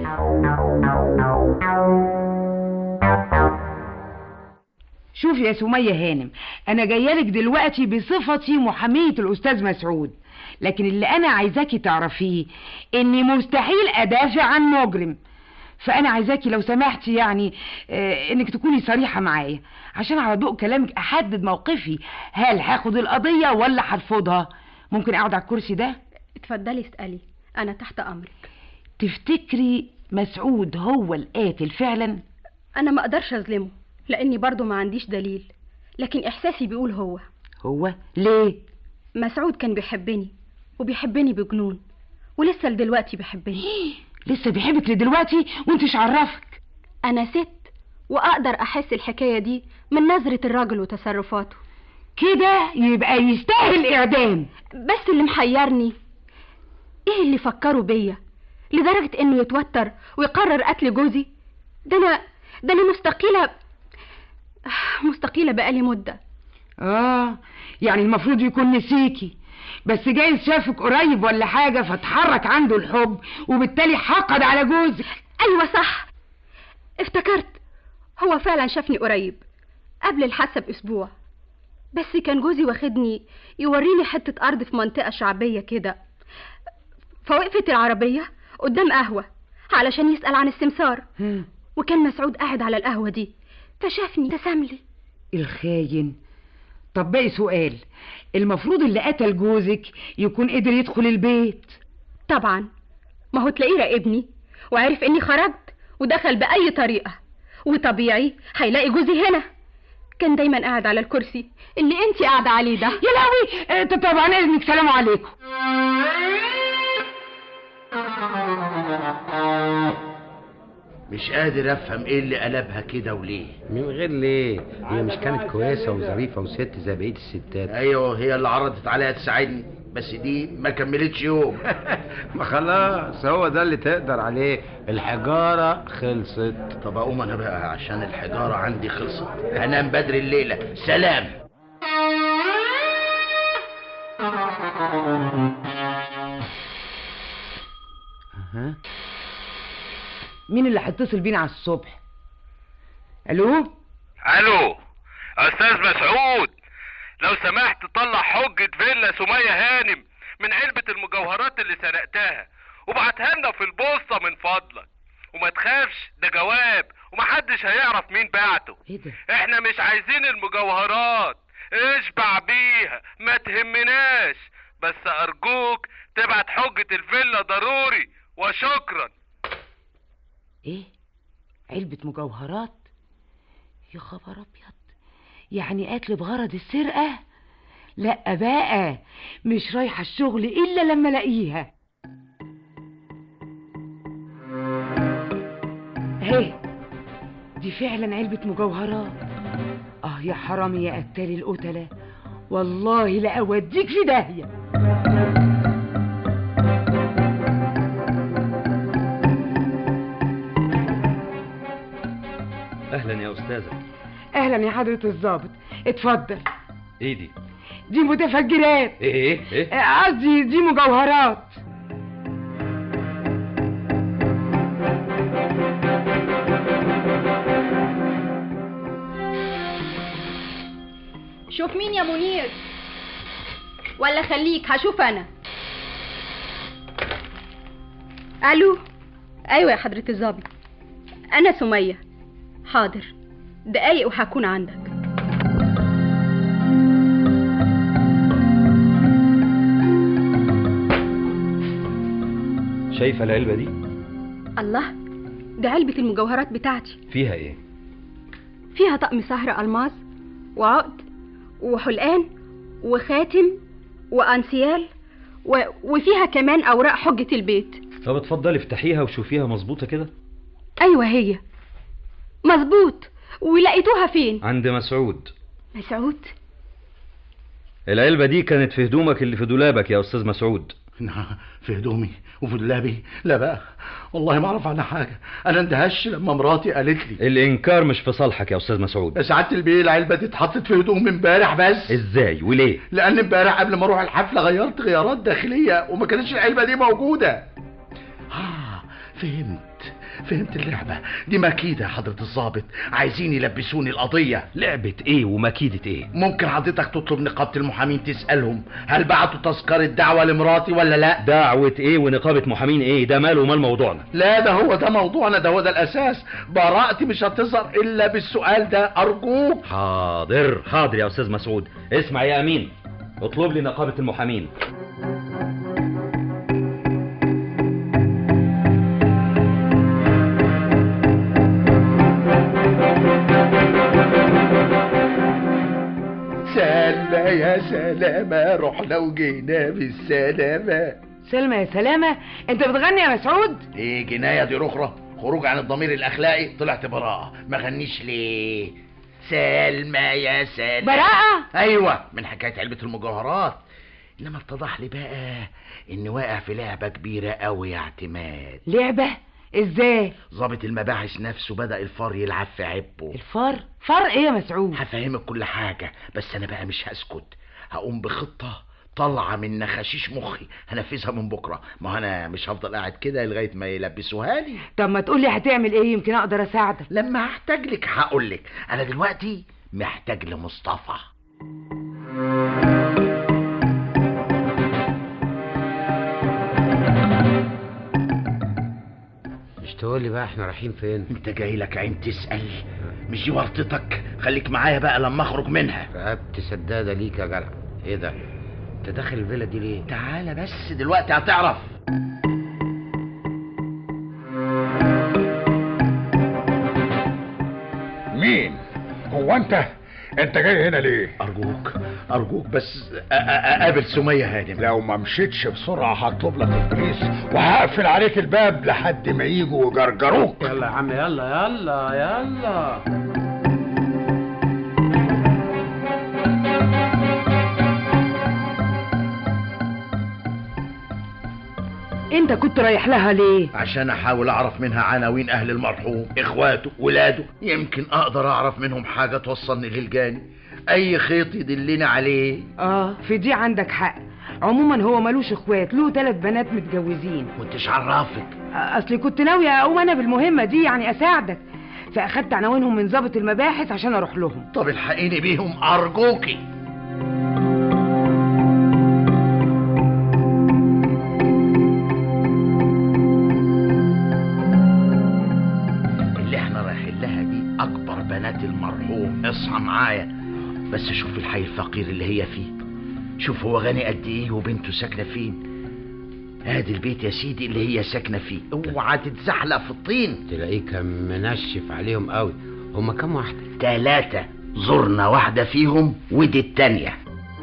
شوف يا سمية هانم انا جايالك دلوقتي بصفتي محامية الاستاذ مسعود لكن اللي انا عايزاكي تعرفيه اني مستحيل ادافع عن مجرم فانا عايزاكي لو سمحتي يعني آه انك تكوني صريحة معايا عشان على ضوء كلامك احدد موقفي هل هاخد القضية ولا هرفضها ممكن اقعد على الكرسي ده اتفضلي اسألي أنا تحت أمرك تفتكري مسعود هو القاتل فعلا أنا ما أقدرش أظلمه لأني برضو ما عنديش دليل لكن إحساسي بيقول هو هو ليه مسعود كان بيحبني وبيحبني بجنون ولسه لدلوقتي بيحبني لسه بيحبك لدلوقتي وانتش عرفك أنا ست وأقدر أحس الحكاية دي من نظرة الراجل وتصرفاته كده يبقى يستاهل إعدام بس اللي محيرني إيه اللي فكروا بيا لدرجة إنه يتوتر ويقرر قتل جوزي ده أنا ده أنا مستقيلة مستقيلة بقالي مدة اه يعني المفروض يكون نسيكي بس جايز شافك قريب ولا حاجة فتحرك عنده الحب وبالتالي حقد على جوزك أيوة صح افتكرت هو فعلا شافني قريب قبل الحادثة بأسبوع بس كان جوزي واخدني يوريني حتة أرض في منطقة شعبية كده فوقفت العربية قدام قهوة علشان يسأل عن السمسار وكان مسعود قاعد على القهوة دي فشافني ابتسم لي الخاين طب باقي سؤال المفروض اللي قتل جوزك يكون قدر يدخل البيت طبعا ما هو تلاقيه راقبني وعرف اني خرجت ودخل بأي طريقة وطبيعي هيلاقي جوزي هنا كان دايما قاعد على الكرسي اللي انت قاعدة عليه ده يا لهوي آه، طبعا اذنك سلام عليكم مش قادر افهم ايه اللي قلبها كده وليه من غير ليه هي مش كانت كويسة وظريفة وست زي بقية الستات ايوه هي اللي عرضت عليها تساعدني بس دي ما كملتش يوم ما خلاص هو ده اللي تقدر عليه الحجارة خلصت طب اقوم انا بقى عشان الحجارة عندي خلصت هنام بدري الليلة سلام ها مين اللي هيتصل بينا على الصبح الو الو استاذ مسعود لو سمحت طلع حجة فيلا سمية هانم من علبة المجوهرات اللي سرقتها وابعتها لنا في البوسطة من فضلك وما تخافش ده جواب ومحدش هيعرف مين بعته ايه ده احنا مش عايزين المجوهرات اشبع بيها ما تهمناش بس ارجوك تبعت حجة الفيلا ضروري وشكرا ايه علبة مجوهرات يا خبر ابيض يعني قتل بغرض السرقة لا بقى مش رايحة الشغل الا لما الاقيها اهي دي فعلا علبة مجوهرات اه يا حرامي يا قتال القتلة والله لا اوديك في داهية اهلا يا استاذة اهلا يا حضرة الضابط اتفضل ايه دي دي متفجرات ايه ايه ايه آه، قصدي دي مجوهرات شوف مين يا منير ولا خليك هشوف انا الو ايوه يا حضرة الظابط انا سمية حاضر دقايق وهكون عندك شايفه العلبه دي الله ده علبة المجوهرات بتاعتي فيها ايه فيها طقم سهر ألماس وعقد وحلقان وخاتم وأنسيال و... وفيها كمان أوراق حجة البيت طب اتفضلي افتحيها وشوفيها مظبوطه كده أيوة هي مظبوط ولقيتوها فين عند مسعود مسعود العلبه دي كانت في هدومك اللي في دولابك يا استاذ مسعود نعم في هدومي وفي دولابي لا بقى والله ما اعرف عنها حاجه انا اندهش لما مراتي قالت لي الانكار مش في صالحك يا استاذ مسعود يا سعاده البيه العلبه دي اتحطت في هدوم امبارح بس ازاي وليه لان امبارح قبل ما اروح الحفله غيرت غيارات داخليه وما كانتش العلبه دي موجوده اه فهمت فهمت اللعبة دي مكيدة يا حضرة الضابط عايزين يلبسوني القضية لعبة ايه ومكيدة ايه ممكن حضرتك تطلب نقابة المحامين تسألهم هل بعتوا تذكرة دعوة لمراتي ولا لا دعوة ايه ونقابة محامين ايه ده ماله ومال موضوعنا لا ده هو ده موضوعنا ده هو ده الأساس براءتي مش هتظهر إلا بالسؤال ده أرجوك حاضر حاضر يا استاذ مسعود اسمع يا امين اطلب لي نقابة المحامين سلمى يا سلامة رحنا وجينا بالسلامة سلمى يا سلامة انت بتغني يا مسعود ايه جناية دي رخرة خروج عن الضمير الاخلاقي طلعت براءة ما غنيش ليه سلمى يا سلمى براءة ايوه من حكاية علبة المجوهرات انما اتضح لي بقى اني واقع في لعبة كبيرة قوي يا اعتماد لعبة ازاي ضابط المباحث نفسه بدأ الفار يلعب في عبه الفار فار ايه يا مسعود هفهمك كل حاجة بس انا بقى مش هسكت هقوم بخطة طالعة من نخاشيش مخي هنفذها من بكرة ما انا مش هفضل قاعد كده لغاية ما يلبسوها لي طب ما تقولي هتعمل ايه يمكن اقدر اساعدك لما هحتاج لك هقول لك انا دلوقتي محتاج لمصطفى مش تقولي بقى احنا رايحين فين انت جاي لك عين تسأل مش دي ورطتك خليك معايا بقى لما اخرج منها رقبت سدادة ليك يا جدع ايه ده انت داخل الفيلا دي ليه تعالى بس دلوقتي هتعرف مين هو انت انت جاي هنا ليه ارجوك ارجوك بس أ- أ- اقابل سمية هانم لو ما مشيتش بسرعة هطلب لك البوليس وهقفل عليك الباب لحد ما يجوا يجرجروك يلا يا عم يلا يلا يلا انت كنت رايح لها ليه عشان احاول اعرف منها عناوين اهل المرحوم اخواته ولاده يمكن اقدر اعرف منهم حاجة توصلني للجاني اي خيط يدلني عليه اه في دي عندك حق عموما هو ملوش اخوات له ثلاث بنات متجوزين كنتش عرفك اصلي كنت ناوية اقوم انا بالمهمة دي يعني اساعدك فاخدت عناوينهم من ضابط المباحث عشان اروح لهم طب الحقيني بيهم ارجوكي اللي احنا رايحين لها دي اكبر بنات المرحوم اصحى معايا بس شوف الحي الفقير اللي هي فيه شوف هو غني قد ايه وبنته ساكنه فين ادي البيت يا سيدي اللي هي ساكنه فيه اوعى تتزحلق في الطين تلاقيه كان منشف عليهم قوي هما كام واحدة تلاتة زرنا واحدة فيهم ودي التانية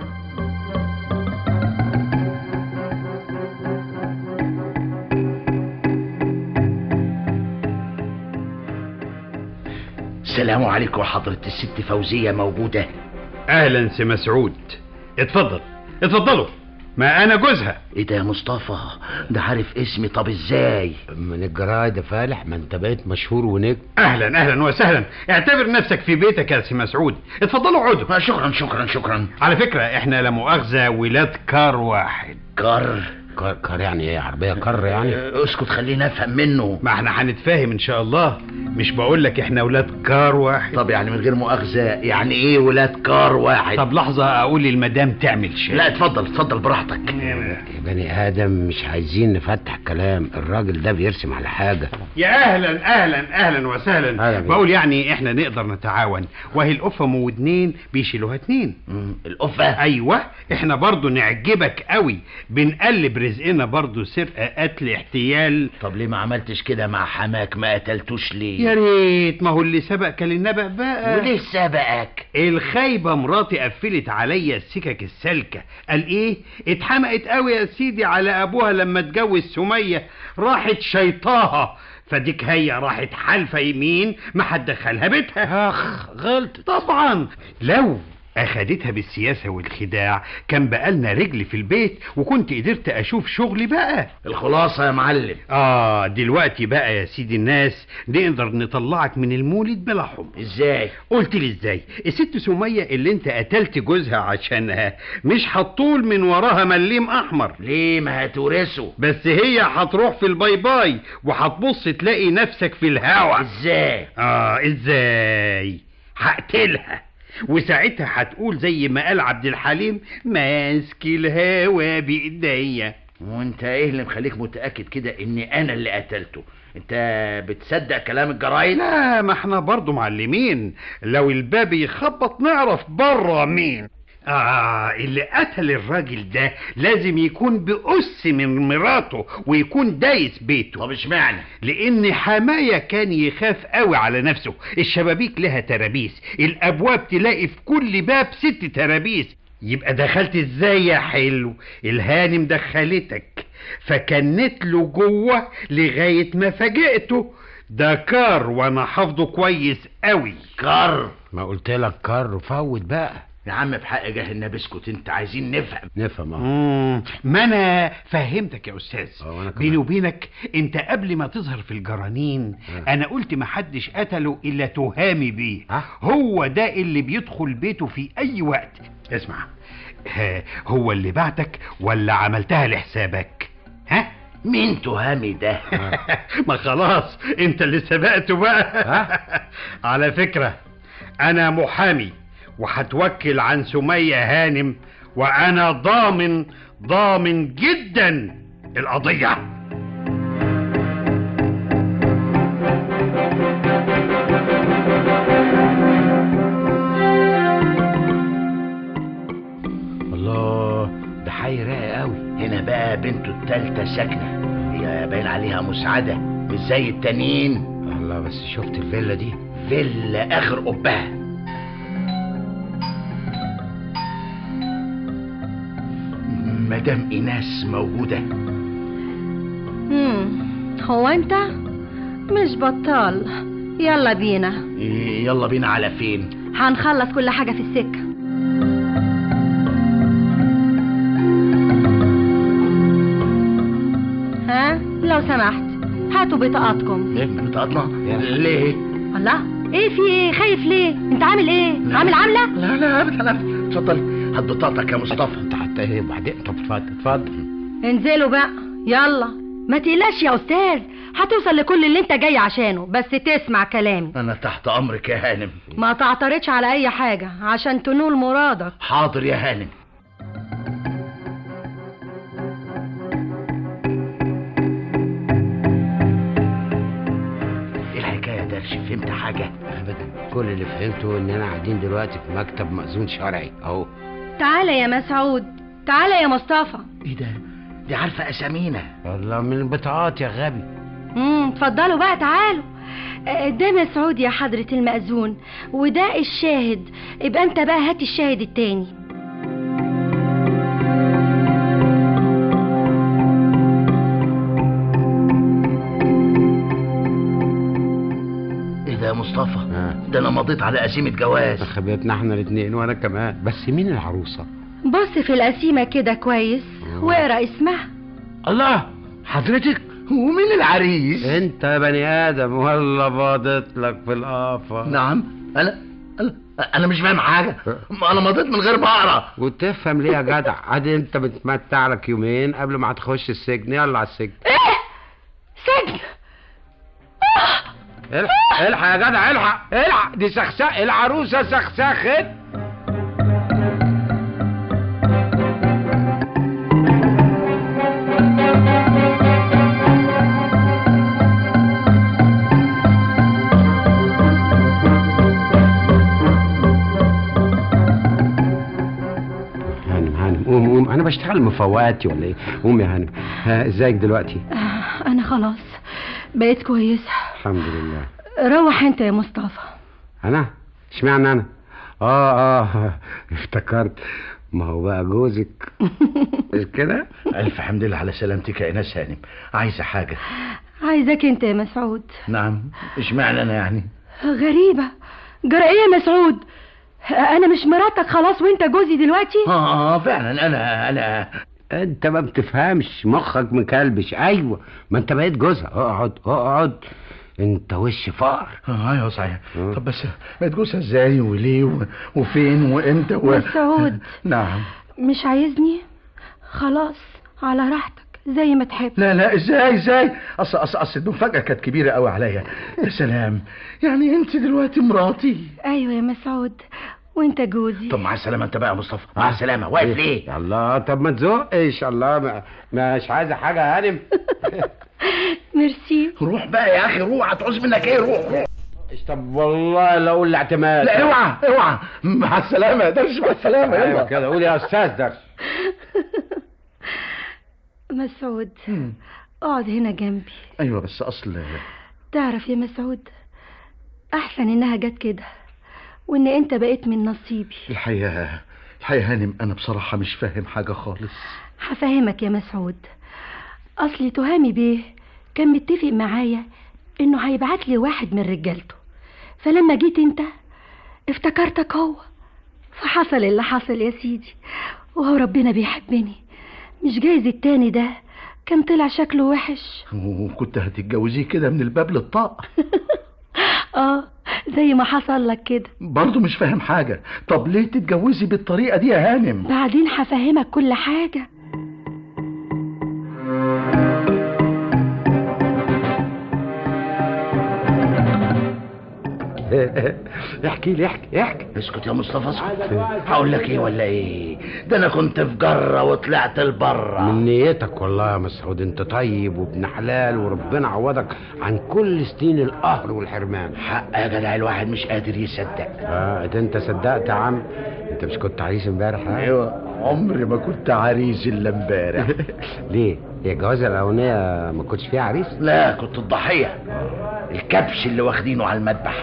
السلام عليكم حضرة الست فوزية موجودة اهلا سي مسعود اتفضل اتفضلوا ما انا جوزها ايه ده يا مصطفى ده عارف اسمي طب ازاي من الجرايد يا فالح ما انت بقيت مشهور ونجم اهلا اهلا وسهلا اعتبر نفسك في بيتك يا سي مسعود اتفضلوا اقعدوا شكرا شكرا شكرا على فكرة احنا لا مؤاخذة ولاد كار واحد كار كار, كار يعني ايه عربيه كر يعني اسكت خلينا نفهم منه ما احنا هنتفاهم ان شاء الله مش بقول لك احنا ولاد كار واحد طب يعني من غير مؤاخذه يعني ايه ولاد كار واحد طب لحظه اقول للمدام تعمل شيء لا اتفضل اتفضل براحتك يا بني ادم مش عايزين نفتح كلام الراجل ده بيرسم على حاجه يا اهلا اهلا اهلا وسهلا أهلا بيك. بقول يعني احنا نقدر نتعاون وهي القفه ام ودنين بيشيلوها اتنين القفه ايوه احنا برضو نعجبك قوي بنقلب رزقنا برضو سرقه قتل احتيال طب ليه ما عملتش كده مع حماك ما قتلتوش ليه يا ريت ما هو اللي سبق كان النبأ بقى وليه سبقك الخايبة مراتي قفلت عليا السكك السالكة قال ايه اتحمقت قوي يا سيدي على ابوها لما اتجوز سمية راحت شيطاها فديك هي راحت حالفة يمين ما حد دخلها بيتها اخ غلط طبعا لو اخدتها بالسياسة والخداع كان بقالنا رجل في البيت وكنت قدرت اشوف شغلي بقى الخلاصة يا معلم اه دلوقتي بقى يا سيدي الناس نقدر نطلعك من المولد بلا حب ازاي قلت لي ازاي الست سمية اللي انت قتلت جوزها عشانها مش هتطول من وراها مليم احمر ليه ما هتورثه بس هي هتروح في الباي باي وهتبص تلاقي نفسك في الهوا ازاي اه ازاي هقتلها وساعتها هتقول زي ما قال عبد الحليم ماسك الهوا بايديا وانت ايه اللي مخليك متاكد كده اني انا اللي قتلته انت بتصدق كلام الجرايد لا ما احنا برضو معلمين لو الباب يخبط نعرف بره مين آه اللي قتل الراجل ده لازم يكون بأس من مراته ويكون دايس بيته طب اشمعنى لأن حماية كان يخاف قوي على نفسه الشبابيك لها ترابيس الأبواب تلاقي في كل باب ست ترابيس يبقى دخلت ازاي يا حلو الهانم دخلتك فكنت له جوه لغاية ما فاجئته ده كار وانا حافظه كويس قوي كار ما قلت لك كر فوت بقى يا عم بحق جهلنا بسكت انت عايزين نفهم نفهم اه مم، ما انا فهمتك يا استاذ اه وانا كمان. بيني وبينك انت قبل ما تظهر في الجرانين انا قلت ما حدش قتله الا تهامي بيه ها؟ هو ده اللي بيدخل بيته في اي وقت اسمع ها، هو اللي بعتك ولا عملتها لحسابك ها مين تهامي ده ما خلاص انت اللي سبقته بقى على فكرة انا محامي وهتوكل عن سمية هانم وانا ضامن ضامن جدا القضية الله ده حي رايق قوي هنا بقى بنته التالتة ساكنة هي باين عليها مسعدة مش زي التانيين الله بس شفت الفيلا دي فيلا اخر قبها مدام ايناس موجودة مم. هو انت مش بطال يلا بينا إيه، يلا بينا على فين هنخلص كل حاجة في السكة ها لو سمحت هاتوا بطاقاتكم ايه بتقطنا ليه الله ايه في ايه خايف ليه انت عامل ايه عامل عاملة لا لا ابدا لا اتفضل هات بطاقتك يا مصطفى انت حتى ايه بعدين طب اتفضل اتفضل انزلوا بقى يلا ما تقلقش يا استاذ هتوصل لكل اللي انت جاي عشانه بس تسمع كلامي انا تحت امرك يا هانم ما تعترضش على اي حاجة عشان تنول مرادك حاضر يا هانم ايه الحكايه يا درش فهمت حاجه ابدا كل اللي فهمته اننا قاعدين دلوقتي في مكتب مأذون شرعي اهو تعالى يا مسعود تعالى يا مصطفى ايه ده دي عارفه اسامينا الله من البطاقات يا غبي امم اتفضلوا بقى تعالوا آه، ده مسعود يا حضرة المأذون وده الشاهد يبقى انت بقى هات الشاهد التاني ايه ده يا مصطفى آه. ده انا مضيت على قسيمه جواز خبيتنا احنا الاثنين وانا كمان بس مين العروسه بص في القسيمة كده كويس واقرا اسمها الله حضرتك ومين العريس انت يا بني ادم والله باضت لك في القافه نعم انا انا انا مش فاهم حاجه ما انا مضيت من غير ما اقرا وتفهم ليه يا جدع عادي انت بتمتع لك يومين قبل ما تخش السجن يلا على السجن سجن الحق الحق يا جدع الحق الحق دي سخسخ العروسه سخسخت هانم هانم قوم قوم انا بشتغل مفواتي ولا ايه قوم يا هانم ها ازيك دلوقتي آه، انا خلاص بقيت كويسه الحمد لله روح انت يا مصطفى انا اشمعنى انا اه اه افتكرت ما هو بقى جوزك مش كده الف حمد لله على سلامتك يا ايناس هانم عايزه حاجه عايزاك انت يا مسعود نعم اشمعنى انا يعني غريبه جرى ايه يا مسعود انا مش مراتك خلاص وانت جوزي دلوقتي اه فعلا انا انا انت ما بتفهمش مخك مكلبش ايوه ما انت بقيت جوزها اقعد اقعد انت وش فقر اه ايوه صحيح طب بس بقيت جوزها ازاي وليه و... وفين وامتى و... مسعود نعم مش عايزني خلاص على راحتك زي ما تحب لا لا ازاي ازاي اصل اصل اصل المفاجاه كانت كبيره قوي عليا يا سلام يعني انت دلوقتي مراتي ايوه يا مسعود وانت جوزي طب مع السلامه انت بقى يا مصطفى مع السلامه واقف ليه الله طب ما تزقش الله ما مش عايزه حاجه يا هانم ميرسي روح بقى يا اخي روح هتعوز منك ايه روح روح طب والله لا اقول الاعتماد لا اوعى اوعى مع السلامه يا درش مع السلامه ايوه يلا كده قول يا استاذ درش مسعود اقعد هنا جنبي ايوه بس اصل تعرف يا مسعود احسن انها جت كده وان انت بقيت من نصيبي الحقيقه الحقيقه هانم انا بصراحه مش فاهم حاجه خالص هفهمك يا مسعود اصلي تهامي بيه كان متفق معايا انه هيبعت لي واحد من رجالته فلما جيت انت افتكرتك هو فحصل اللي حصل يا سيدي وهو ربنا بيحبني مش جايز التاني ده كان طلع شكله وحش وكنت هتتجوزيه كده من الباب للطاق اه زي ما حصل لك كده برضه مش فاهم حاجه طب ليه تتجوزي بالطريقه دي يا هانم بعدين هفهمك كل حاجة احكي لي احكي احكي اسكت يا مصطفى اسكت هقول لك ايه ولا ايه ده انا كنت في جره وطلعت لبره من نيتك والله يا مسعود انت طيب وابن حلال وربنا عوضك عن كل سنين القهر والحرمان حق يا جدع الواحد مش قادر يصدق اه ده انت صدقت يا عم انت مش كنت عريس امبارح ها؟ ايوه عمري ما كنت عريس الا امبارح ليه هي الجوازه الاولانيه ما كنتش فيها عريس لا كنت الضحيه الكبش اللي واخدينه على المذبح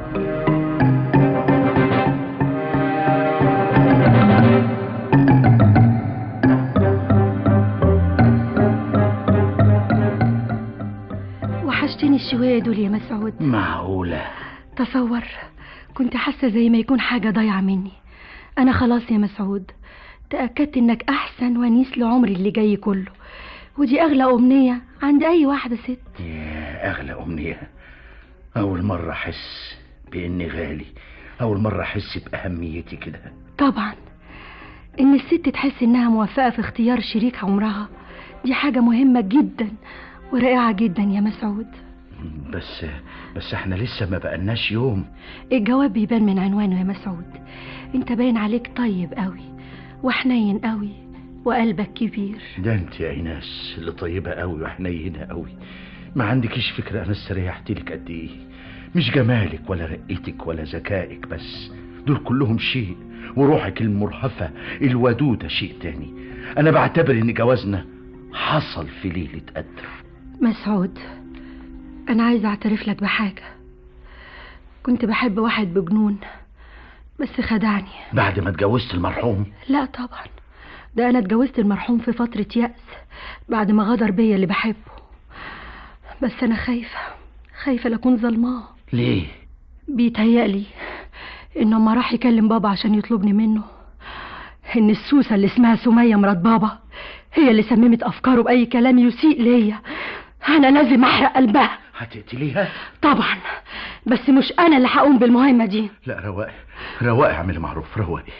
وحشتني الشوية دول يا مسعود معقوله تصور كنت حاسة زي ما يكون حاجة ضايعة مني أنا خلاص يا مسعود تأكدت إنك أحسن ونيس لعمري اللي جاي كله ودي أغلى أمنية عند أي واحدة ست يا اغلى امنيه اول مره احس باني غالي اول مره احس باهميتي كده طبعا إن الست تحس إنها موفقة في اختيار شريك عمرها دي حاجة مهمة جدا ورائعة جدا يا مسعود بس بس احنا لسه ما بقالناش يوم الجواب بيبان من عنوانه يا مسعود انت باين عليك طيب قوي وحنين قوي وقلبك كبير ده انت يا ايناس اللي طيبه قوي وحنينه قوي ما عندكيش فكره انا استريحت لك قد ايه مش جمالك ولا رقتك ولا ذكائك بس دول كلهم شيء وروحك المرهفه الودوده شيء تاني انا بعتبر ان جوازنا حصل في ليله قدر مسعود انا عايزه اعترف لك بحاجه كنت بحب واحد بجنون بس خدعني بعد ما اتجوزت المرحوم لا طبعا ده انا اتجوزت المرحوم في فتره يأس بعد ما غدر بيا اللي بحبه بس انا خايفه خايفه لاكون ظلماه ليه بيتهيألي انه ما راح يكلم بابا عشان يطلبني منه ان السوسه اللي اسمها سميه مرات بابا هي اللي سممت افكاره باي كلام يسيء ليا انا لازم احرق قلبها هتقتليها طبعا بس مش انا اللي هقوم بالمهمه دي لا رواقي رواقي اعملي معروف رواقي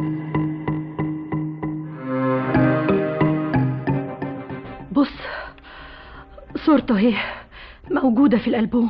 بص صورته اهي موجوده في الالبوم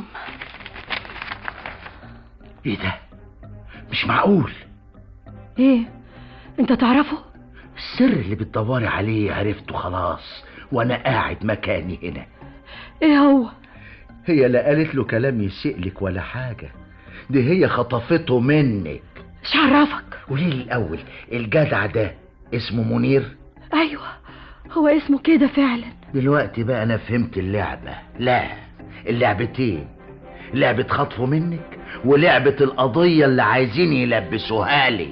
ايه ده مش معقول ايه انت تعرفه السر اللي بتدوري عليه عرفته خلاص وانا قاعد مكاني هنا ايه هو هي لا قالت له كلام يسيء لك ولا حاجة دي هي خطفته منك مش عرفك قولي لي الأول الجدع ده اسمه منير ايوه هو اسمه كده فعلا دلوقتي بقى أنا فهمت اللعبة لا اللعبتين لعبة خطفه منك ولعبة القضية اللي عايزين يلبسوها لي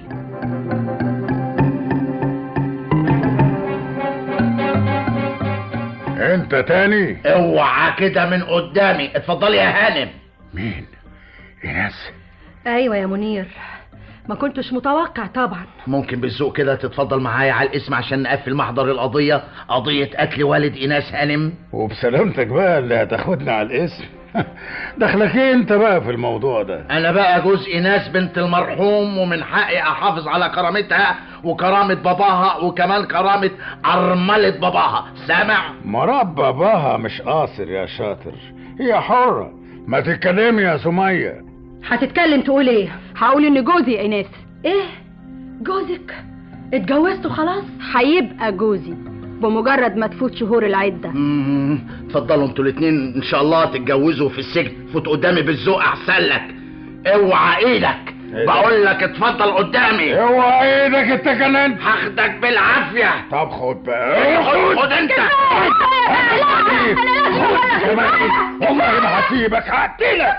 انت تاني اوعى كده من قدامي اتفضلي يا هانم مين ايناس ايوه يا منير ما كنتش متوقع طبعا ممكن بالذوق كده تتفضل معايا على الاسم عشان نقفل محضر القضية قضية قتل والد إيناس هانم وبسلامتك بقى اللي هتاخدنا على الاسم دخلك ايه انت بقى في الموضوع ده أنا بقى جوز إيناس بنت المرحوم ومن حقي أحافظ على كرامتها وكرامة باباها وكمان كرامة أرملة باباها سامع؟ مراد باباها مش قاصر يا شاطر هي حرة ما تتكلمي يا سمية هتتكلم تقول ايه هقول ان جوزي ايناس ايه جوزك اتجوزته خلاص هيبقى جوزي بمجرد ما تفوت شهور العده مم، اتفضلوا انتوا الاتنين ان شاء الله تتجوزوا في السجن فوت قدامي بالذوق احسن لك اوعى ايدك بقول لك اتفضل قدامي اوعى ايدك انت كمان هاخدك بالعافيه طب خد بقى خد خد انت والله ما هسيبك هقتلك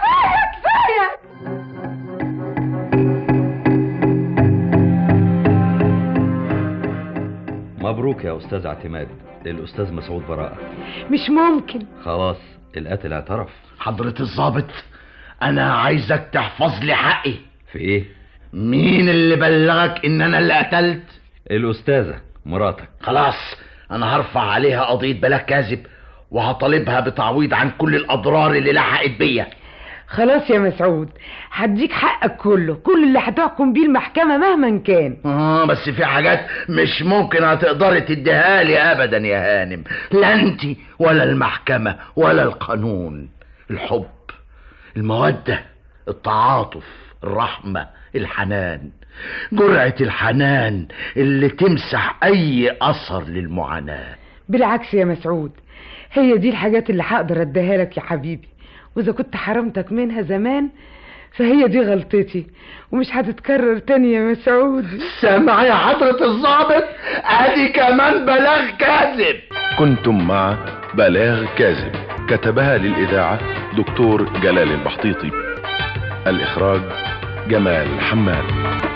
مبروك يا استاذ اعتماد الاستاذ مسعود براءة مش ممكن خلاص القاتل اعترف حضرة الضابط انا عايزك تحفظ لي حقي في ايه مين اللي بلغك ان انا اللي قتلت الاستاذة مراتك خلاص انا هرفع عليها قضية بلاغ كاذب وهطالبها بتعويض عن كل الاضرار اللي لحقت بيا خلاص يا مسعود هديك حقك كله كل اللي هتحكم بيه المحكمة مهما كان اه بس في حاجات مش ممكن هتقدري تديها لي ابدا يا هانم لا انت ولا المحكمة ولا القانون الحب المودة التعاطف الرحمة الحنان جرعة الحنان اللي تمسح اي اثر للمعاناة بالعكس يا مسعود هي دي الحاجات اللي هقدر اديها لك يا حبيبي واذا كنت حرمتك منها زمان فهي دي غلطتي ومش هتتكرر تاني يا مسعود سامع يا حضرة الضابط ادي كمان بلاغ كاذب كنتم مع بلاغ كاذب كتبها للإذاعة دكتور جلال البحطيطي الإخراج جمال حماد